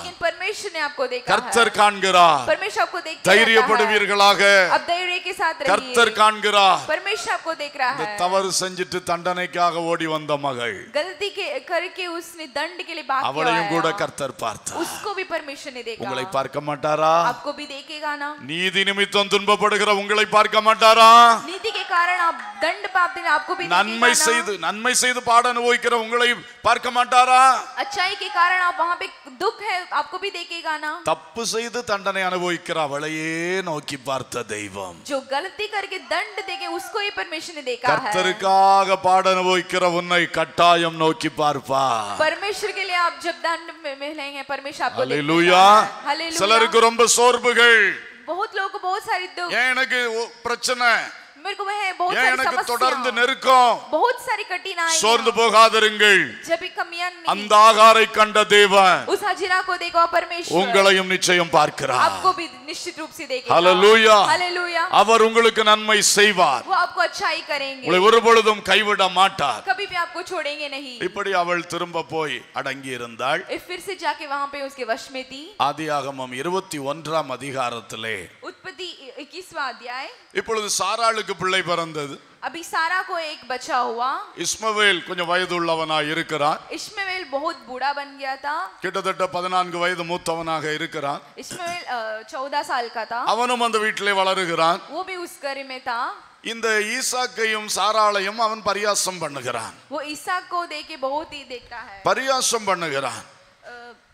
परमेश्वर ने आपको देखा கர்த்தர் है காண்கிறார் परमेश्वर आपको देख के रहता है। தைரியப்படுவீர்களாக अब धैर्य के साथ கர்த்தர் रहिए காண்கிறார் परमेश्वर आपको देख रहा இந்த है தவறு செஞ்சுட்டு தண்டனைக்காக ஓடி வந்த மகள் गलती के करके उसने दंड के लिए भाग के அவளையும் கூட आया கர்த்தர் பார்த்தார் उसको भी परमेश्वर ने உங்களை देखा பார்க்க மாட்டாரா आपको भी देखेगा ना நீதி நிமித்தம் துன்பப்படுகிற உங்களை பார்க்க மாட்டாரா नीति के कारण आप दंड पाते हैं आपको भी நன்மை देखेगा செய்து ना நன்மை செய்து பாட அனுபவிக்கிற உங்களை பார்க்க மாட்டாரா अच्छाई के कारण आप वहाँ पे दुख है आपको भी देखेगा ना தப்பு செய்து தண்டனை அனுபவிக்கிற அவளையே நோக்கி பார்த்த தெய்வம் जो गलती करके दंड देके उसको ही परमेश्वर ने देखा है கர்த்தருக்காக பாட அனுபவிக்கிற உன்னை கட்டாயம் நோக்கி பார்ப்பா परमेश्वर के लिए आप जब दंड में मिलेंगे परमेश्वर आपको देखने அல்லேலூயா जा रहा है। हालेलुया। சிலருக்கு ரொம்ப சோர்வுகள் बहुत लोगों को बहुत सारी दुख ஏன் எனக்கு ஒ- பிரச்சனை मेरे को वह बहुत ஏன் सारी எனக்கு தொடர்ந்து समस्या நெருக்கம் बहुत सारी कठिनाई சோர்ந்து போகாதிருங்கள் जब भी कमियां नहीं அந்த ஆகாரை கண்ட தேவன் उस हजीरा को देखो परमेश्वर உங்களையும் நிச்சயம் பார்க்கிறார் आपको भी निश्चित रूप से देखेगा ஹalleluya हालेलुया அவர் உங்களுக்கு நன்மை செய்வார் वो आपको अच्छाई करेंगे உங்களை ஒரு பொழுதும் கைவிட மாட்டார் कभी भी आपको छोड़ेंगे नहीं இப்படி அவள் திரும்ப போய் அடங்கி இருந்தாள் ए, फिर से जाके वहां पे उसके वश में थी ஆதியாகமம் இருபத்தி ஒன்றாம் அதிகாரத்திலே उत्पत्ति इक्कीसवा अध्याय இப்பொழுது சாராளுக்கு பிள்ளை பிறந்தது अभी सारा को एक बच्चा हुआ இஸ்மவேல் கொஞ்சம் வயதுள்ளவனா இருக்கிறான் इश्मेवेल बहुत बूढ़ा बन गया था கிட்டத்தட்ட பதினான்கு வயது மூத்தவனாக இருக்கிறான் इश्मेवेल चौदह साल का था அவனும் அந்த வீட்டிலே வளருகிறான் वो भी उस घर में था இந்த ஈசாக்கையும் சாராளையும் அவன் பரியாசம் பண்ணுகிறான் वो ईसा को देख के बहुत ही देखता है பரியாசம் பண்ணுகிறான் अ,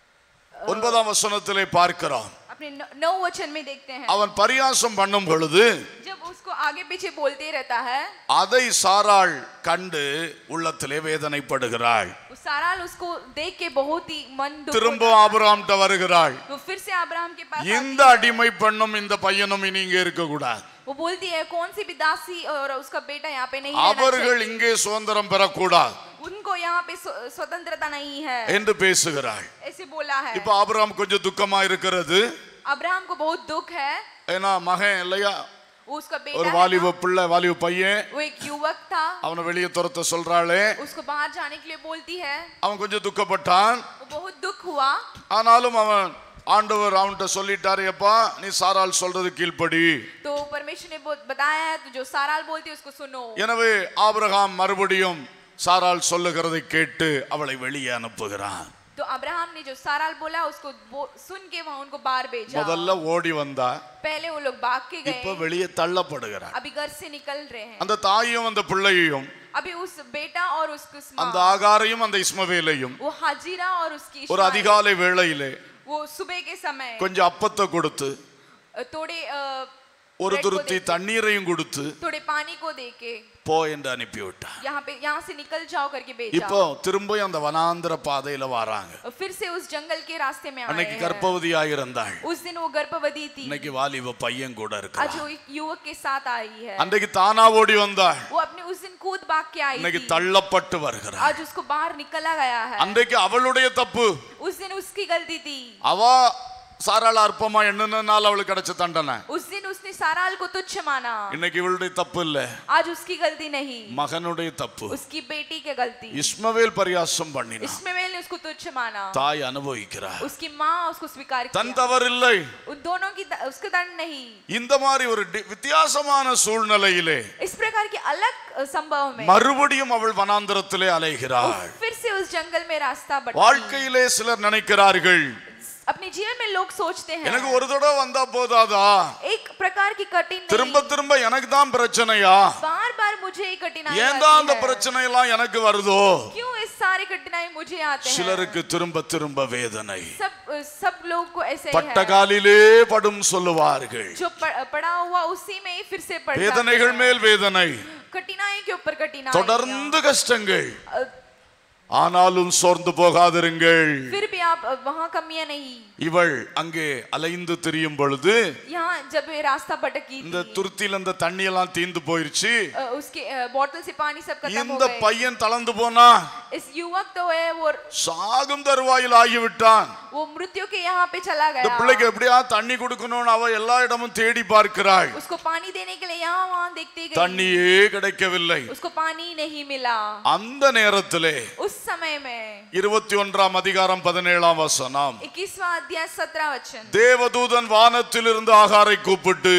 ஒன்பதாம் வசனத்திலே பார்க்கிறோம் अपने नौ- नौ वचन में देखते हैं அவன் பரியாசம் பண்ணும் பொழுது जब उसको आगे पीछे बोलते रहता है அதை சாராள் கண்டு உள்ளத்திலே வேதனைப்படுகிறாள் वो साराल उसको देख के बहुत ही मन दुख திரும்ப होता है। ஆபிரகாம்கிட்ட வருகிறாள் वो फिर से अब्राहम के पास இந்த आती है। அடிமை பெண்ணும் இந்த பையனும் இனி இங்கே இருக்க கூடாது वो बोलती है कौन सी भी दासी और उसका बेटा यहाँ पे नहीं रहना அவர்கள் चाहिए। இங்கே சுதந்திரம் பெறக்கூடாது उनको यहाँ पे स्व- स्वतंत्रता नहीं है என்று பேசுகிறாள் ऐसे बोला है இப்ப ஆபிரகாம் கொஞ்சம் துக்கமா இருக்கிறது अब्राहम को बहुत दुख है ஏன்னா மகன் இல்லையா वो उसका ஒரு बेटा है வாலிப ना, பிள்ளை வாலிப பையன் वो एक युवक था அவனை வெளியே துரத்த சொல்றாளே उसको बाहर जाने के लिए बोलती है அவன் கொஞ்சம் துக்கப்பட்டான் वो बहुत दुख हुआ ஆனாலும் அவன் ஆண்டவர் அவன்கிட்ட சொல்லிட்டாரு எப்பா நீ சாரால் சொல்றது கீழ்ப்படி तो परमेश्वर ने बहुत बताया है तो जो साराल बोलती है उसको सुनो எனவே ஆபிரகாம் மறுபடியும் சாரால் சொல்லுகிறதை கேட்டு அவளை வெளியே அனுப்புகிறான் तो अब्राहम ने जो साराल बोला उसको बो- सुन के वहां उनको बाहर भेजा முதல்ல ஓடி வந்தா पहले वो लोग भाग के இப்ப गए வெளியே தள்ளப்படுகிறான் अभी घर से निकल रहे हैं அந்த தாயும் அந்த பிள்ளையையும் अभी उस बेटा और उसकी उस அந்த माँ, ஆகாரையும் அந்த இஸ்மவேலையும் वो हाजिरा और उसकी ஒரு इश्माइल, அதிகாலை வேளையிலே वो सुबह के समय கொஞ்சம் அப்பத்தை கொடுத்து थोड़े अ, ஒரு bread को துருத்தி देके, தண்ணீரையும் கொடுத்து थोड़े पानी को देके போ என்று அனுப்பிவிட்டான் यहाँ पे यहाँ से निकल जाओ करके இப்போ भेजा திரும்ப அந்த வனாந்திர பாதையில வராங்க और फिर से उस जंगल के रास्ते में आए அன்னைக்கு हैं। கர்ப்பவதியாக இருந்தாள் उस दिन वो गर्भवती थी இன்னைக்கு வாலிப பையன் கூட आज இருக்கான் वो एक युवक के साथ आई है அன்றைக்கு தானா ஓடி வந்தாள் वो अपने उस दिन कूद भाग के आई இன்னைக்கு थी தள்ளப்பட்டு வருகிறாள் आज उसको बाहर निकला गया है அன்றைக்கு அவளுடைய தப்பு उस दिन उसकी गलती थी அவ சாராள அற்பமா என்னன்னால அவளுக்கு கிடைச்ச தண்டனை उस दिन उसने साराल को तुच्छ माना இன்னைக்கு இவளுடைய தப்பு இல்ல आज उसकी गलती नहीं மகனுடைய தப்பு उसकी बेटी की गलती இஸ்மவேல் பரியாசம் பண்ணினான் इसमें ने उसको तुच्छ माना தாய் அனுபவிக்கிறார் उसकी माँ उसको स्वीकार தன் किया தவறில்லை उन दोनों की उसका दंड नहीं இந்த மாதிரி ஒரு டி- வித்தியாசமான சூழ்நிலையிலே इस प्रकार के अलग अ, संभव में மறுபடியும் அவள் வனாந்திரத்திலே वो அலைகிறாள் फिर से उस जंगल में रास्ता बढ़ती வாழ்க்கையிலே சிலர் நினைக்கிறார்கள் अपने जीवन में लोग सोचते हैं எனக்கு ஒரு தடவை வந்தா போதாதா एक प्रकार की कठिन திரும்ப திரும்ப எனக்கு தான் பிரச்சனையா बार बार मुझे ये कठिनाई ஏன் தான் அந்த आती है। பிரச்சனை எல்லாம் எனக்கு வருதோ क्यों इस सारी कठिनाई मुझे आते हैं சிலருக்கு திரும்ப திரும்ப வேதனை सब सब लोग को ऐसे ही பட்ட है காலிலே படும் சொல்லுவார்கள் जो प- पड़ा हुआ उसी में ही फिर से पड़ जाते வேதனைகள் हैं। மேல் வேதனை कठिनाई के ऊपर कठिनाई தொடர்ந்து கஷ்டங்கள் ஆனாலும் சோர்ந்து போகாதிருங்கள் फिर भी आप अ, वहाँ कमियां नहीं இவள் அங்கே அலைந்து திரியும் பொழுது यहाँ जब ये रास्ता भटकी இந்த थी துருத்தியில இந்த தண்ணி எல்லாம் தீந்து போயிருச்சு अ, उसके अ, बोतल से पानी सब खत्म हो இந்த गए பையன் தளர்ந்து போனா इस युवक तो है वो சாகும் தருவாயில் ஆகிவிட்டான் वो मृत्यु के यहाँ पे चला இந்த गया பிள்ளைக்கு எப்படியா தண்ணி கொடுக்கணும்னு அவ எல்லா இடமும் தேடி பார்க்கிறாள் उसको पानी देने के लिए यहाँ वहाँ देखते गई தண்ணியே கிடைக்கவில்லை उसको पानी नहीं मिला அந்த நேரத்திலே उस समय में இருபத்தி ஒன்றாம் அதிகாரம் பதினேழாம் வசனம் इक्कीसवा अध्याय सत्रह वचन தேவதூதன் வானத்திலிருந்து ஆகாரை கூப்பிட்டு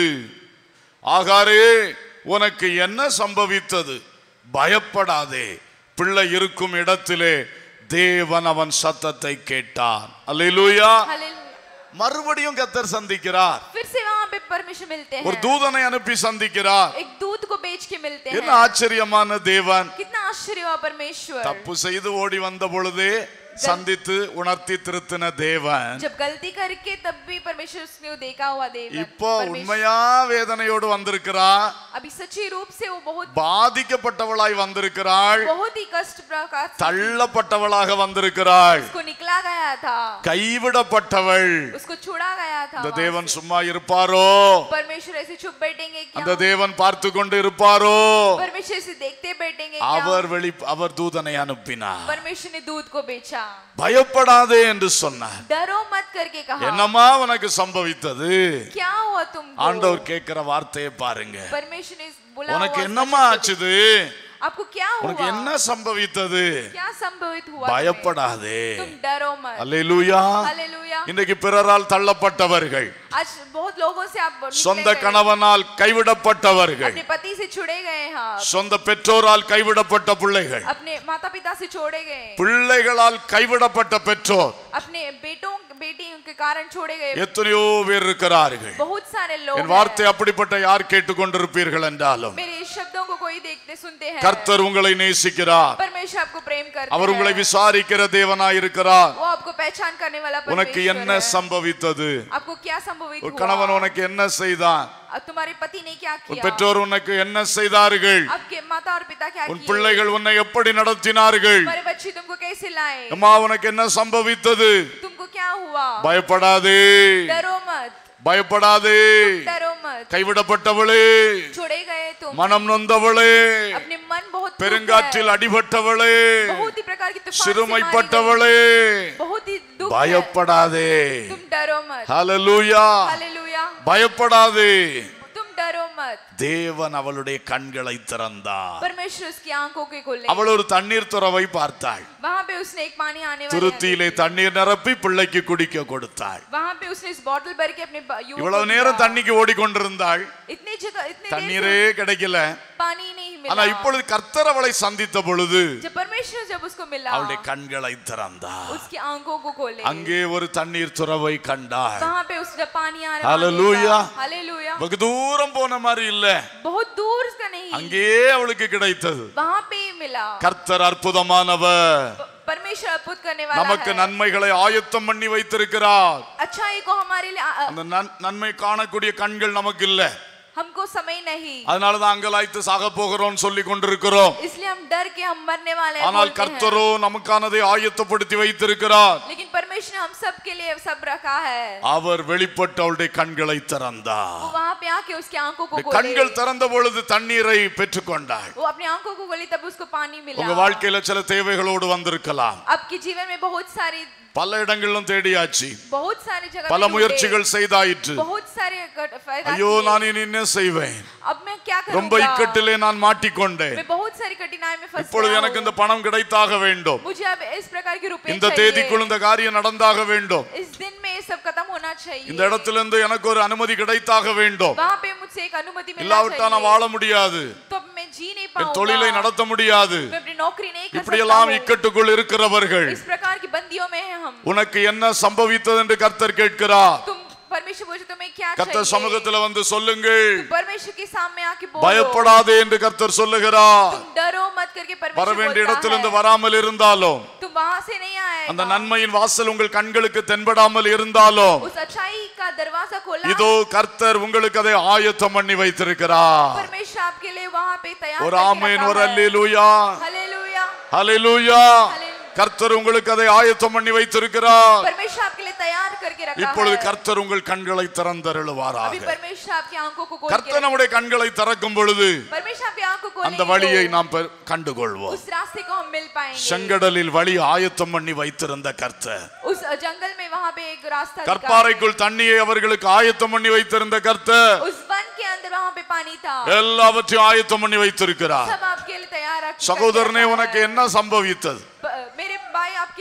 ஆகாரே உனக்கு என்ன சம்பவித்தது பயப்படாதே பிள்ளை இருக்கும் இடத்திலே தேவன் அவன் சத்தத்தை கேட்டான் அல்லேலூயா हालेलुया மறுபடியும் கத்தர் சந்திக்கிறார் फिर से वहां पे परमेश्वर मिलते ஒரு हैं தூதனை அனுப்பி சந்திக்கிறார் एक दूत को बेच के मिलते என்ன हैं ஆச்சரியமான தேவன் कितना आश्चर्य हुआ परमेश्वर தப்பு செய்து ஓடி வந்த பொழுதே சந்தித்து உணர்த்தி திருத்தின தேவன் जब गलती करके तब भी परमेश्वर उसने देखा हुआ देव இப்போ உண்மையா வேதனையோடு வந்திருக்கிறா अभी सच्ची रूप से वो बहुत பாதிக்கப்பட்டவளாய் வந்திருக்கிறாள் बहुत ही कष्ट प्रकार से தள்ளப்பட்டவளாக வந்திருக்கிறாள் उसको निकला गया था கைவிடப்பட்டவள் उसको छोड़ा गया था இந்த वहां தேவன் से। சும்மா இருப்பாரோ परमेश्वर ऐसे चुप बैठेंगे அந்த क्या தேவன் பார்த்து கொண்டு இருப்பாரோ परमेश्वर ऐसे देखते बैठेंगे क्या அவர் வெளி அவர் தூதனை அனுப்பினார் परमेश्वर ने दूध को बेचा பயப்படாதே என்று சொன்னார் डरो मत करके कहा என்னம்மா உனக்கு சம்பவித்தது क्या हुआ तुमको ஆண்டவர் கேட்கிற வார்த்தையை பாருங்க परमेश्वर ने बोला உனக்கு हुआ என்னம்மா सच को- ஆச்சுது आपको क्या உனக்கு हुआ என்ன சம்பவித்தது क्या संभवित हुआ तुम्हें? பயப்படாதே तुम डरो मत அல்லேலூயா हालेलुया இன்றைக்கு பிறரால் தள்ளப்பட்டவர்கள் आज बहुत लोगों से आप निकले சொந்த गए। கணவனால் கைவிடப்பட்டவர்கள் अपने पति से छुड़े गए हैं आप சொந்த பெற்றோரால் கைவிடப்பட்ட பிள்ளைகள் अपने माता पिता से छोड़े गए பிள்ளைகளால் கைவிடப்பட்ட பெற்றோர் अपने बेटों बेटियों के कारण छोड़े गए எத்தனையோ பேர் இருக்கிறார்கள் बहुत सारे लोग என் வார்த்தை அப்படிப்பட்ட யார் கேட்டுக்கொண்டிருப்பீர்கள் என்றாலும் हैं। मेरे इस शब्दों को कोई देखते सुनते हैं கர்த்தர் உங்களை நேசிக்கிறார் परमेश्वर आपको प्रेम करते அவர் உங்களை हैं விசாரிக்கிற தேவனாய் இருக்கிறார் वो आपको पहचान करने वाला உனக்கு परमेश्वर என்ன है சம்பவித்தது आपको क्या संभवित ஒரு हुआ கணவன் உனக்கு என்ன செய்தான் अब तुम्हारे पति ने क्या உன் किया பெற்றோர் உனக்கு என்ன செய்தார்கள் आपके माता और पिता क्या உன் किए பிள்ளைகள் உன்னை எப்படி நடத்தினார்கள் तुम्हारे बच्चे तुमको कैसे लाए அம்மா உனக்கு என்ன சம்பவித்தது तुमको क्या हुआ பயப்படாதே डरो मत பயப்படாதே डरो मत கைவிடப்பட்டவளே छोड़े गए तुम மனம் நொந்தவளே अपने मन बहुत दुख பெருங்காற்றில் है। அடிபட்டவளே बहुत ही प्रकार की तूफान से मारी சிறுமைப்பட்டவளே गई। बहुत ही दुख है। பயப்படாதே तुम डरो मत ஹalleluya हालेलुया பயப்படாதே तुम डरो मत தேவன் அவளுடைய கண்களை திறந்தார் परमेश्वर उसकी आंखों के खोले அவள் ஒரு தண்ணீர் துறவை பார்த்தாள் वहां पे उसने एक पानी आने वाली துருத்தியிலே தண்ணீர் நிரப்பி பிள்ளைக்கு குடிக்க கொடுத்தாள் वहां पे उसने इस बॉटल भर के अपने ब- युवक को இவ்வளவு நேரம் दिया। தண்ணிக்கு ஓடிக்கொண்டிருந்தாள் इतनी जगह इतने देर தண்ணீரே से கிடைக்கல पानी नहीं ஆனா मिला இப்பொழுது கர்த்தர் அவளை சந்தித்த பொழுது जब परमेश्वर जब उसको मिला அவளுடைய கண்களை திறந்தார் उसकी आंखों को खोले அங்கே ஒரு தண்ணீர் துறவை கண்டாள் वहां पे उसने पानी आ Hallelujah. हालेलुया வெகு தூரம் போன மாதிரி இல்ல बहुत दूर का नहीं அங்கேயே அவளுக்கு கிடைத்தது वहां पे ही मिला கர்த்தர் அற்புதமானவர் प- परमेश्वर अद्भुत करने वाला நமக்கு है நன்மைகளை ஆயத்தம் பண்ணி வைத்திருக்கிறார் अच्छाई को हमारे लिए आ- आ- அந்த நன்- நன்மை காணக்கூடிய கண்கள் நமக்கு இல்ல हमको समय नहीं அதனாலதான் அங்கலாய்த்து சாக போகிறோம் சொல்லி கொண்டிருக்கிறோம் इसलिए हम डर के हम मरने वाले हैं ஆனால் बोलते हैं। கர்த்தரோ நமக்கானதை ஆயத்தப்படுத்தி வைத்திருக்கிறார் लेकिन परमेश्वर ने हम सब के लिए सब रखा है அவர் வெளிப்பட்டு அவளுடைய கண்களை திறந்தார் वो वहां पे आके उसकी आंखों को இந்த खोले கண்கள் திறந்த பொழுது தண்ணீரை பெற்றுக்கொண்டாள் वो अपनी आंखों को खोली तब उसको पानी உங்க मिला வாழ்க்கையில சில தேவைகளோடு வந்திருக்கலாம் आपके जीवन में बहुत सारी பல இடங்களிலும் தேடியாச்சு बहुत सारी जगह பல पे ढूंढे, முயற்சிகள் செய்தாயிற்று बहुत सारे गट- फायदा ஐயோ किए। நான் இனி என்ன செய்வேன் अब मैं क्या ரொம்ப करूंगा இக்கட்டிலே நான் மாட்டிக்கொண்டேன் मैं बहुत सारी कठिनाई में फंस இப்பொழுது गया எனக்கு हूँ। இந்த பணம் கிடைத்தாக வேண்டும் मुझे अब इस प्रकार के रुपए இந்த தேதிக்குள் இந்த காரியம் நடந்தாக வேண்டும் इस दिन में ये सब खत्म होना இந்த चाहिए இடத்திலிருந்து எனக்கு ஒரு அனுமதி கிடைத்தாக வேண்டும் वहाँ पे मुझसे एक अनुमति मिलना இல்லாவிட்டா நான் चाहिए வாழ முடியாது तो अब मैं जी नहीं என் தொழிலை पाऊंगा நடத்த முடியாது मैं अपनी नौकरी नहीं कर सकता இப்படியெல்லாம் हूँ। இக்கட்டுக்குள் இருக்கிறவர்கள் इस प्रकार की बंदियों में हैं हम உனக்கு என்ன சம்பவித்தது என்று கர்த்தர் கேட்கிறார் तुम परमेश्वर पूछे तुम्हें क्या கர்த்தர் चाहिए சமூகத்துல வந்து சொல்லுங்கள் तुम परमेश्वर के सामने आके बोलो பயப்படாதே என்று கர்த்தர் சொல்லுகிறார் तुम डरो मत करके வர परमेश्वर வேண்டிய बोलता இடத்திலிருந்து है வராமல் இருந்தாலும் तुम वहां से नहीं அந்த आए நன்மையின் வாசல் உங்கள் கண்களுக்கு தென்படாமல் இருந்தாலும் उस अच्छाई का दरवाजा खोला இதோ கர்த்தர் உங்களுக்கு அதை ஆயத்தம் பண்ணி வைத்திருக்கிறார் परमेश्वर आपके लिए वहां पे तैयार ஒரு ஆமேன் ஒரு அல்லேலூயா हालेलुया ஹalleluya हालेलुया கர்த்தர் உங்களுக்கு அதை ஆயத்தம் பண்ணி வைத்திருக்கிறார் परमेश्वर आपके लिए तैयार करके रखा இப்பொழுது है கர்த்தர் உங்கள் கண்களை अभी திறந்தருளுவாராக परमेश्वर आपकी आंखों को खोल के கர்த்தர் நம்முடைய கண்களை திறக்கும் பொழுது रखे। परमेश्वर आपकी आंखों को அந்த வழியை நாம் பெ- கண்டுகொள்வோம் उस रास्ते को हम मिल पाएंगे செங்கடலில் வழி ஆயத்தம் பண்ணி வைத்திருந்த கர்த்தர் उस जंगल में वहां पे एक रास्ता दिखा கற்பாறைக்குள் தண்ணியை அவர்களுக்கு ஆயத்தம் பண்ணி வைத்திருந்த கர்த்தர் है। उस वन के अंदर वहां पे पानी था எல்லாவற்றையும் ஆயத்தம் பண்ணி வைத்திருக்கிறார் सब आपके लिए तैयार रख- சகோதரனே करके रखा உனக்கு है। என்ன சம்பவித்தது ब- मेरे भाई आपके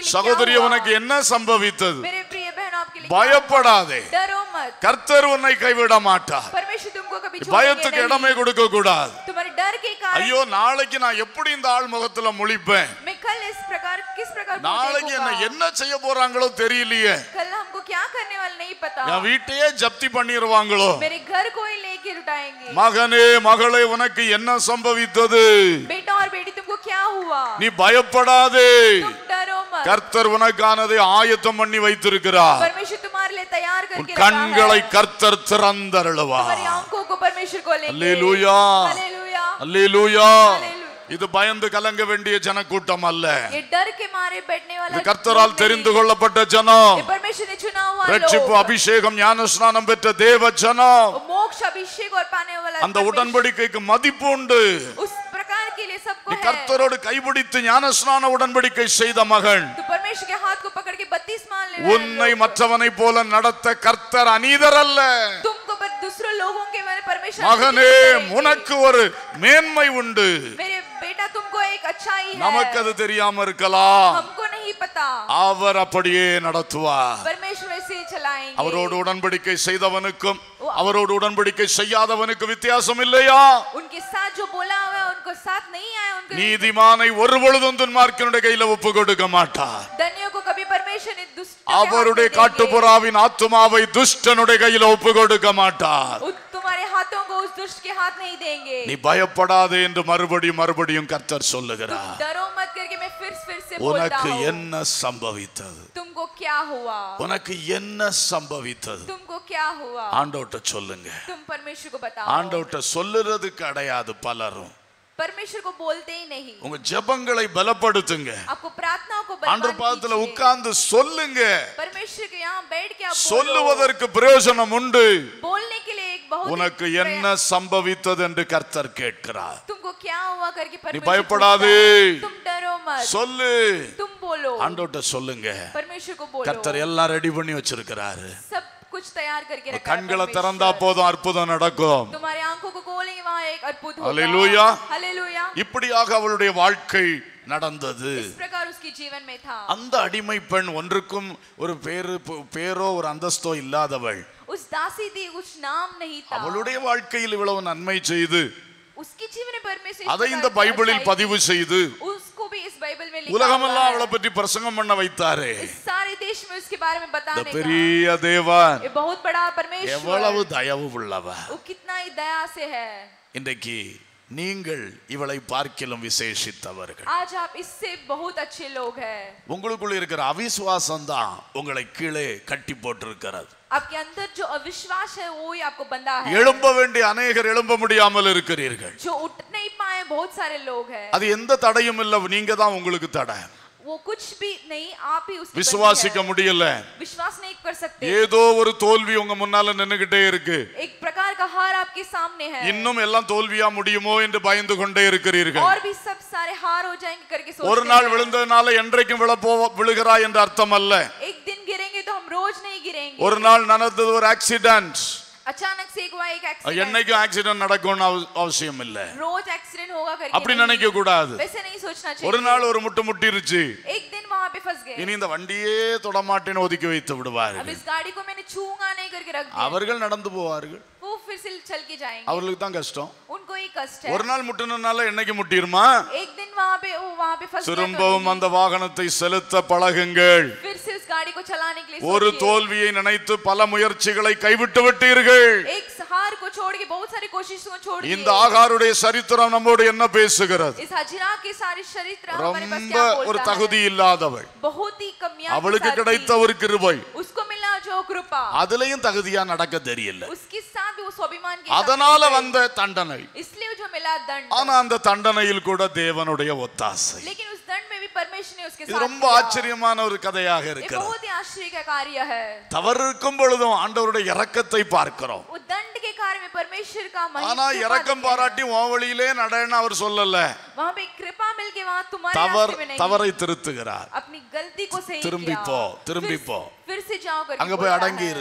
लिए क्या சகோதரி हुआ? உனக்கு என்ன சம்பவித்தது मेरे प्रिय बहन आपके लिए क्या பயப்படாதே हुआ? डरो मत கர்த்தர் உன்னை கைவிட மாட்டார் परमेश्वर तुमको कभी छोड़ेंगे பயத்துக்கு இடமே नहीं கொடுக்க கூடாது तुम्हारे डर के कारण ஐயோ நாளைக்கு நான் எப்படி இந்த ஆள் முகத்துல முழிப்பேன் मैं कल इस प्रकार किस प्रकार को நாளைக்கு என்ன देखूंगा? என்ன செய்ய போறாங்களோ தெரியலையே कल हमको क्या करने वाले नहीं पता என் வீட்டையே ஜப்தி பண்ணிடுவாங்களோ मेरे घर को ही लेके लुटाएंगे மகனே மகளே உனக்கு என்ன சம்பவித்தது बेटा और बेटी तुमको क्या हुआ நீ பயப்படாதே तुम डरो मत கர்த்தர் உனக்கானதை ஆயத்தம் பண்ணி வைத்திருக்கிறார் परमेश्वर तुम्हारे लिए तैयार உன் करके रखा கண்களை है கர்த்தர் திறந்தருளுவா तुम्हारी आंखों को परमेश्वर को लेके அல்லேலூயா हालेलुया அல்லேலூயா हालेलुया இது பயந்து கலங்க வேண்டிய ஜனக்கூட்டம் அல்ல ये डर के मारे बैठने वाला இது கர்த்தரால் नहीं। தெரிந்து கொள்ளப்பட்ட ஜனம் ये परमेश्वर ने चुना हुआ ரட்சிப்பு लोग அபிஷேகம் ஞானஸ்நானம் பெற்ற தேவ ஜனம் वो मोक्ष अभिषेक और पाने वाला அந்த परमेश्वर। உடன்படிக்கைக்கு மதிப்பு உண்டு उस प्रकार के लिए सबको நீ है கர்த்தரோடு கைபிடித்து ஞானஸ்நான உடன்படிக்கை செய்த மகன் तो परमेश्वर के हाथ को पकड़ के बत्तीस मान ले रहे உன்னை हैं लोग। மற்றவனை போல நடத்த கர்த்தர் அநீதர் அல்ல तुमको पर दूसरे लोगों के मैंने परमेश्वर மகனே नहीं करेंगे। உனக்கு ஒரு மேன்மை உண்டு मेरे बेटा तुमको एक अच्छाई है நமக்கு அது தெரியாம இருக்கலாம் हमको नहीं पता அவர் அப்படியே நடத்துவார் परमेश्वर वैसे ही चलाएंगे அவரோடு உடன்படிக்கை செய்தவனுக்கும் அவரோடு உடன்படிக்கை செய்யாதவனுக்கு வித்தியாசம் இல்லையா उनके साथ जो बोला हुआ है उनको साथ नहीं आया उनको நீதிமானை ஒரு பொழுதும் துன்மார்க்கனுடைய கையில ஒப்பு கொடுக்க மாட்டார் धनियों को कभी परमेश्वर ने दुष्ट के हाथ அவருடைய नहीं देंगे। காட்டுப்புறாவின் ஆத்துமாவை துஷ்டனுடைய கையில ஒப்பு கொடுக்க மாட்டார் उन- तुम्हारे हाथों को उस दुष्ट के हाथ नहीं देंगे நீ பயப்படாதே என்று மறுபடியும் மறுபடியும் கர்த்தர் சொல்லுகிறார் डरो मत करके मैं फिर फिर से बोलता உனக்கு हूँ என்ன சம்பவித்தது तुमको क्या हुआ உனக்கு என்ன சம்பவித்தது तुमको क्या हुआ ஆண்டோட்ட சொல்லுங்க तुम परमेश्वर को बताओ ஆண்டோட்ட சொல்லுறது கிடையாது பலரும் परमेश्वर को बोलते ही नहीं உங்க ஜெபங்களை பலப்படுத்துங்க आपको प्रार्थनाओं को ஆண்டவர் बलवान பாதத்துல कीजिए। உட்கார்ந்து சொல்லுங்க परमेश्वर के यहाँ बैठ के आप बोलो। சொல்லுவதற்கு பிரயோஜனம் உண்டு बोलने के लिए एक बहुत உனக்கு ही என்ன प्रयास- சம்பவித்தது என்று கர்த்தர் கேட்கிறார் तुमको क्या हुआ करके परमेश्वर பயப்படாதே। पूछता है। तुम डरो मत சொல்லு तुम बोलो ஆண்டோட்ட சொல்லுங்க परमेश्वर को बोलो கர்த்தர் எல்லாம் ரெடி பண்ணி வச்சிருக்கிறாரு सब कुछ तैयार करके रखा है கண்களை परमेश्वर। திறந்தா போதும் அற்புதம் நடக்கும் तुम्हारे आंखों को खोलेंगे वहाँ एक अद्भुत हालेलुया। होगा हालेलुया இப்படியாக அவளுடைய வாழ்க்கை நடந்தது इस प्रकार उसके जीवन में था அந்த அடிமை பெண் ஒன்றுக்கும் ஒரு பேரு பேரோ ஒரு அந்தஸ்தோ இல்லாதவள் उस दासी थी कुछ नाम नहीं था அவளுடைய வாழ்க்கையில் இவ்வளவு நன்மை செய்து उसके जीवन में परमेश्वर इस அதை प्रकार இந்த की பைபிளில் अच्छाई பதிவு செய்து की। उसको भी इस बाइबल में लिखा உலகமெல்லாம் हुआ அவளை है। பற்றி பிரசங்கம் பண்ண வைத்தாரே इस सारे देश में उसके बारे में இந்த बताने का பெரிய தேவன் ये बहुत बड़ा परमेश्वर எவ்வளவு தயவு உள்ளவர் वो कितना ही दया से है இன்றைக்கு நீங்கள் இவளை பார்க்கிலும் விசேஷித்தவர்கள் आज आप इससे बहुत अच्छे लोग हैं உங்களுக்குள்ள இருக்கிற அவிசுவாசம் தான் உங்களை கீழே கட்டி போட்டிருக்கிறது आपके अंदर जो अविश्वास है वो ही आपको बंधा है எழும்ப வேண்டிய அநேகர் எழும்ப முடியாமல் இருக்கிறீர்கள் जो उठ नहीं पाए बहुत सारे लोग हैं அது எந்த தடையும் இல்லை நீங்க தான் உங்களுக்கு தடை वो कुछ भी नहीं आप ही उसके बंदी விசுவாசிக்க हैं। முடியல विश्वास नहीं कर सकते ஏதோ ஒரு தோல்வி உங்க முன்னால நின்னுகிட்டே இருக்கு एक प्रकार का हार आपके सामने है இன்னும் எல்லாம் தோல்வியா முடியுமோ என்று பயந்து கொண்டே இருக்கிறீர்கள் और भी सब सारे हार हो जाएंगे करके ஒரு सोचते நாள் हैं। விழுந்ததுனால என்றைக்கும் விழ போ விழுகிறாய் என்ற அர்த்தம் அல்ல एक दिन गिरेंगे तो हम रोज नहीं गिरेंगे ஒரு நாள் நடந்தது ஒரு ஆக்சிடென்ட் अचानक से एक हुआ एक एक्सीडेंट என்னைக்கும் ஆக்சிடென்ட் நடக்கும்னு அவ- அவசியம் இல்ல रोज एक्सीडेंट होगा करके அப்படி नहीं। நினைக்க கூடாது वैसे नहीं सोचना ஒரு चाहिए நாள் ஒரு முட்டு முட்டிருச்சு एक दिन वहां पे फंस गए இனி இந்த வண்டியே தொடமாட்டேன்னு ஒதுக்கி வைத்து अब விடுவார்கள் इस गाड़ी को मैंने छूंगा नहीं करके रख दिया அவர்கள் நடந்து போவார்கள் वो फिर से चल के जाएंगे அவர்களுக்கு தான் கஷ்டம் उनको ही कष्ट है ஒரு நாள் முட்டினால என்னைக்கு முட்டிருமா एक दिन वहां पे वो वहां पे फंस गया तो திரும்பவும் அந்த வாகனத்தை செலுத்த பழகுங்கள் फिर से उस गाड़ी को चलाने के लिए ஒரு सोचिए। தோல்வியை நினைத்து பல முயற்சிகளை கைவிட்டு விட்டீர்கள் एक हार को छोड़ के बहुत सारी कोशिशों को छोड़ இந்த दिए ஆகாருடைய சரித்திரம் நம்மோடு என்ன பேசுகிறது इस हजरा के सारे चरित्र हमारे पास ரொம்ப क्या ஒரு बोलता தகுதி है இல்லாதவள் बहुत ही कमियां அவளுக்கு के साथ கிடைத்த थी। ஒரு கிருபை उसको मिला जो कृपा அதுலயும் தகுதியா நடக்க தெரியல उसके साथ भी वो स्वाभिमान के साथ அதனால गई। வந்த தண்டனை इसलिए जो मिला दंड ஆனா அந்த தண்டனையில் கூட தேவனுடைய ஒத்தாசை लेकिन उस दंड में भी परमेश्वर ने उसके இது साथ ரொம்ப दिया। ஆச்சரியமான ஒரு கதையாக ये இருக்கிறது बहुत ही आश्चर्य का कार्य है தவறு இருக்கும் பொழுதும் ஆண்டவருடைய இரக்கத்தை பார்க்கிறோம் वो दंड के कार्य में परमेश्वर का महिमा ஆனா कृपा இரக்கம் देखते हैं। பாராட்டி உன் வழியிலே நடன்னு அவர் சொல்லல वहां पे कृपा मिल के वहां तुम्हारे தவறு रास्ते में नहीं தவறை திருத்துகிறார் अपनी गलती को सही திரும்பி किया போ, திரும்பி फिर- போ। फिर से जाओ करके அங்க போய் बोलता அடங்கிரு. है।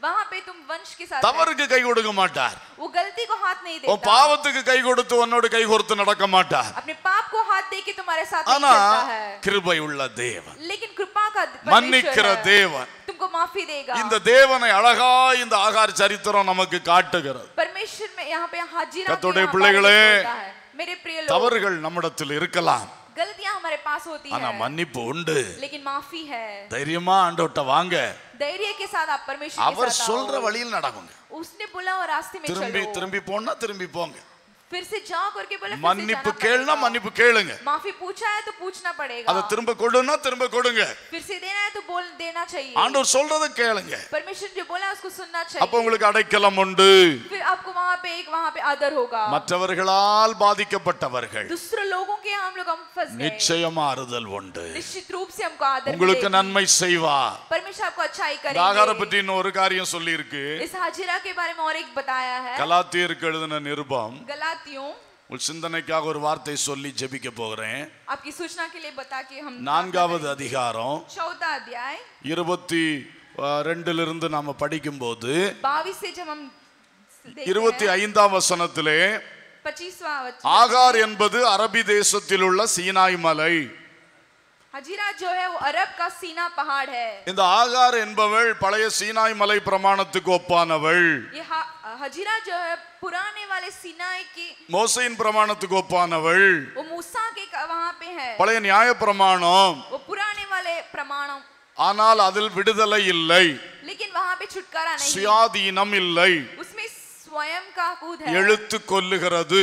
वहाँ पे तुम वंश के साथ தவறுக்கு கை கொடுக்க மாட்டார் रहे। वो गलती को हाथ नहीं உன் देता பாவத்துக்கு கை கொடுத்து உன்னோடு கை கோர்த்து நடக்க மாட்டார் अपने पाप को हाथ दे के तुम्हारे साथ नहीं ஆனா चलता है கிருபை உள்ள தேவன் लेकिन कृपा का மன்னிக்கிற परमेश्वर है। தேவன் तुमको माफी देगा இந்த தேவனை அழகா இந்த ஆகார் சரித்திரம் நமக்கு காட்டுகிறது परमेश्वर में यहाँ पे हाजिरा के கர்த்தருடைய यहाँ பிள்ளைகளே, बारिश होता है। मेरे प्रिय लोग தவறுகள் நம்மிடத்தில் இருக்கலாம் गलतियां हमारे पास होती ஆனா है மன்னிப்பு உண்டு लेकिन माफी है தைரியமா ஆண்டவட்ட வாங்க धैर्य के साथ आप परमेश्वर அவர் के साथ சொல்ற आओ। வழியில் நடக்குங்க उसने बोला और रास्ते में திரும்பி चलो திரும்பி போனா திரும்பி போங்க फिर से जाओ करके बोला फिर से மன்னிப்பு जाना கேளுனா पड़ेगा। மன்னிப்பு கேளுங்க माफी पूछा है तो पूछना அதை पड़ेगा திரும்ப கொடுனா திரும்ப கொடுங்க फिर से देना है तो बोल देना चाहिए ஆண்டவர் சொல்றதை கேளுங்க परमेश्वर जो बोला उसको सुनना அப்ப चाहिए உங்களுக்கு அடைக்கலம் உண்டு फिर आपको वहाँ पे एक वहाँ पे आदर होगा மற்றவர்களால் பாதிக்கப்பட்டவர்கள் दूसरे लोगों के हम लोग हम फंस गए நிச்சயம் ஆறுதல் உண்டு निश्चित रूप से हमको आदर உங்களுக்கு मिलेगी। நன்மை செய்வா परमेश्वर आपको अच्छाई இந்த ஆகார करेंगे பற்றி இன்னும் ஒரு காரியம் சொல்லி இருக்கு इस हाजिरा के बारे में और एक बताया है கலாத்தியருக்கு எழுதின நிருபம் गलातियों உள் சிந்தனைக்காக ஒரு வார்த்தை சொல்லி ஜெபிக்க போகிறேன் आपकी सूचना के लिए बता के हम நான்காவது அதிகாரம் चौथा अध्याय இருபத்தி அஹ், ரெண்டிலிருந்து நாம படிக்கும்போது बाईस से जब हम இருபத்தி ஐந்தாம் வசனத்திலே पच्चीसवा ஆகார் என்பது அரபி தேசத்தில் உள்ள சீனாய் மலை हजीरा जो है वो अरब का सीना पहाड़ है இந்த ஆகார் என்பவள் பழைய சீனாய் மலை பிரமாணத்துக்கு ஒப்பானவள் ये हा- हजीरा जो है पुराने वाले सीनाई की மோசையின் பிரமாணத்துக்கு ஒப்பானவள் वो मूसा के का- वहाँ पे है பழைய நியாய பிரமாணம் वो पुराने वाले प्रमाणों ஆனால் அதில் விடுதலை இல்லை लेकिन वहाँ पे छुटकारा नहीं சுயாதீனம் இல்லை उसमें स्वयं का कूद है எழுத்து கொல்லுகிறது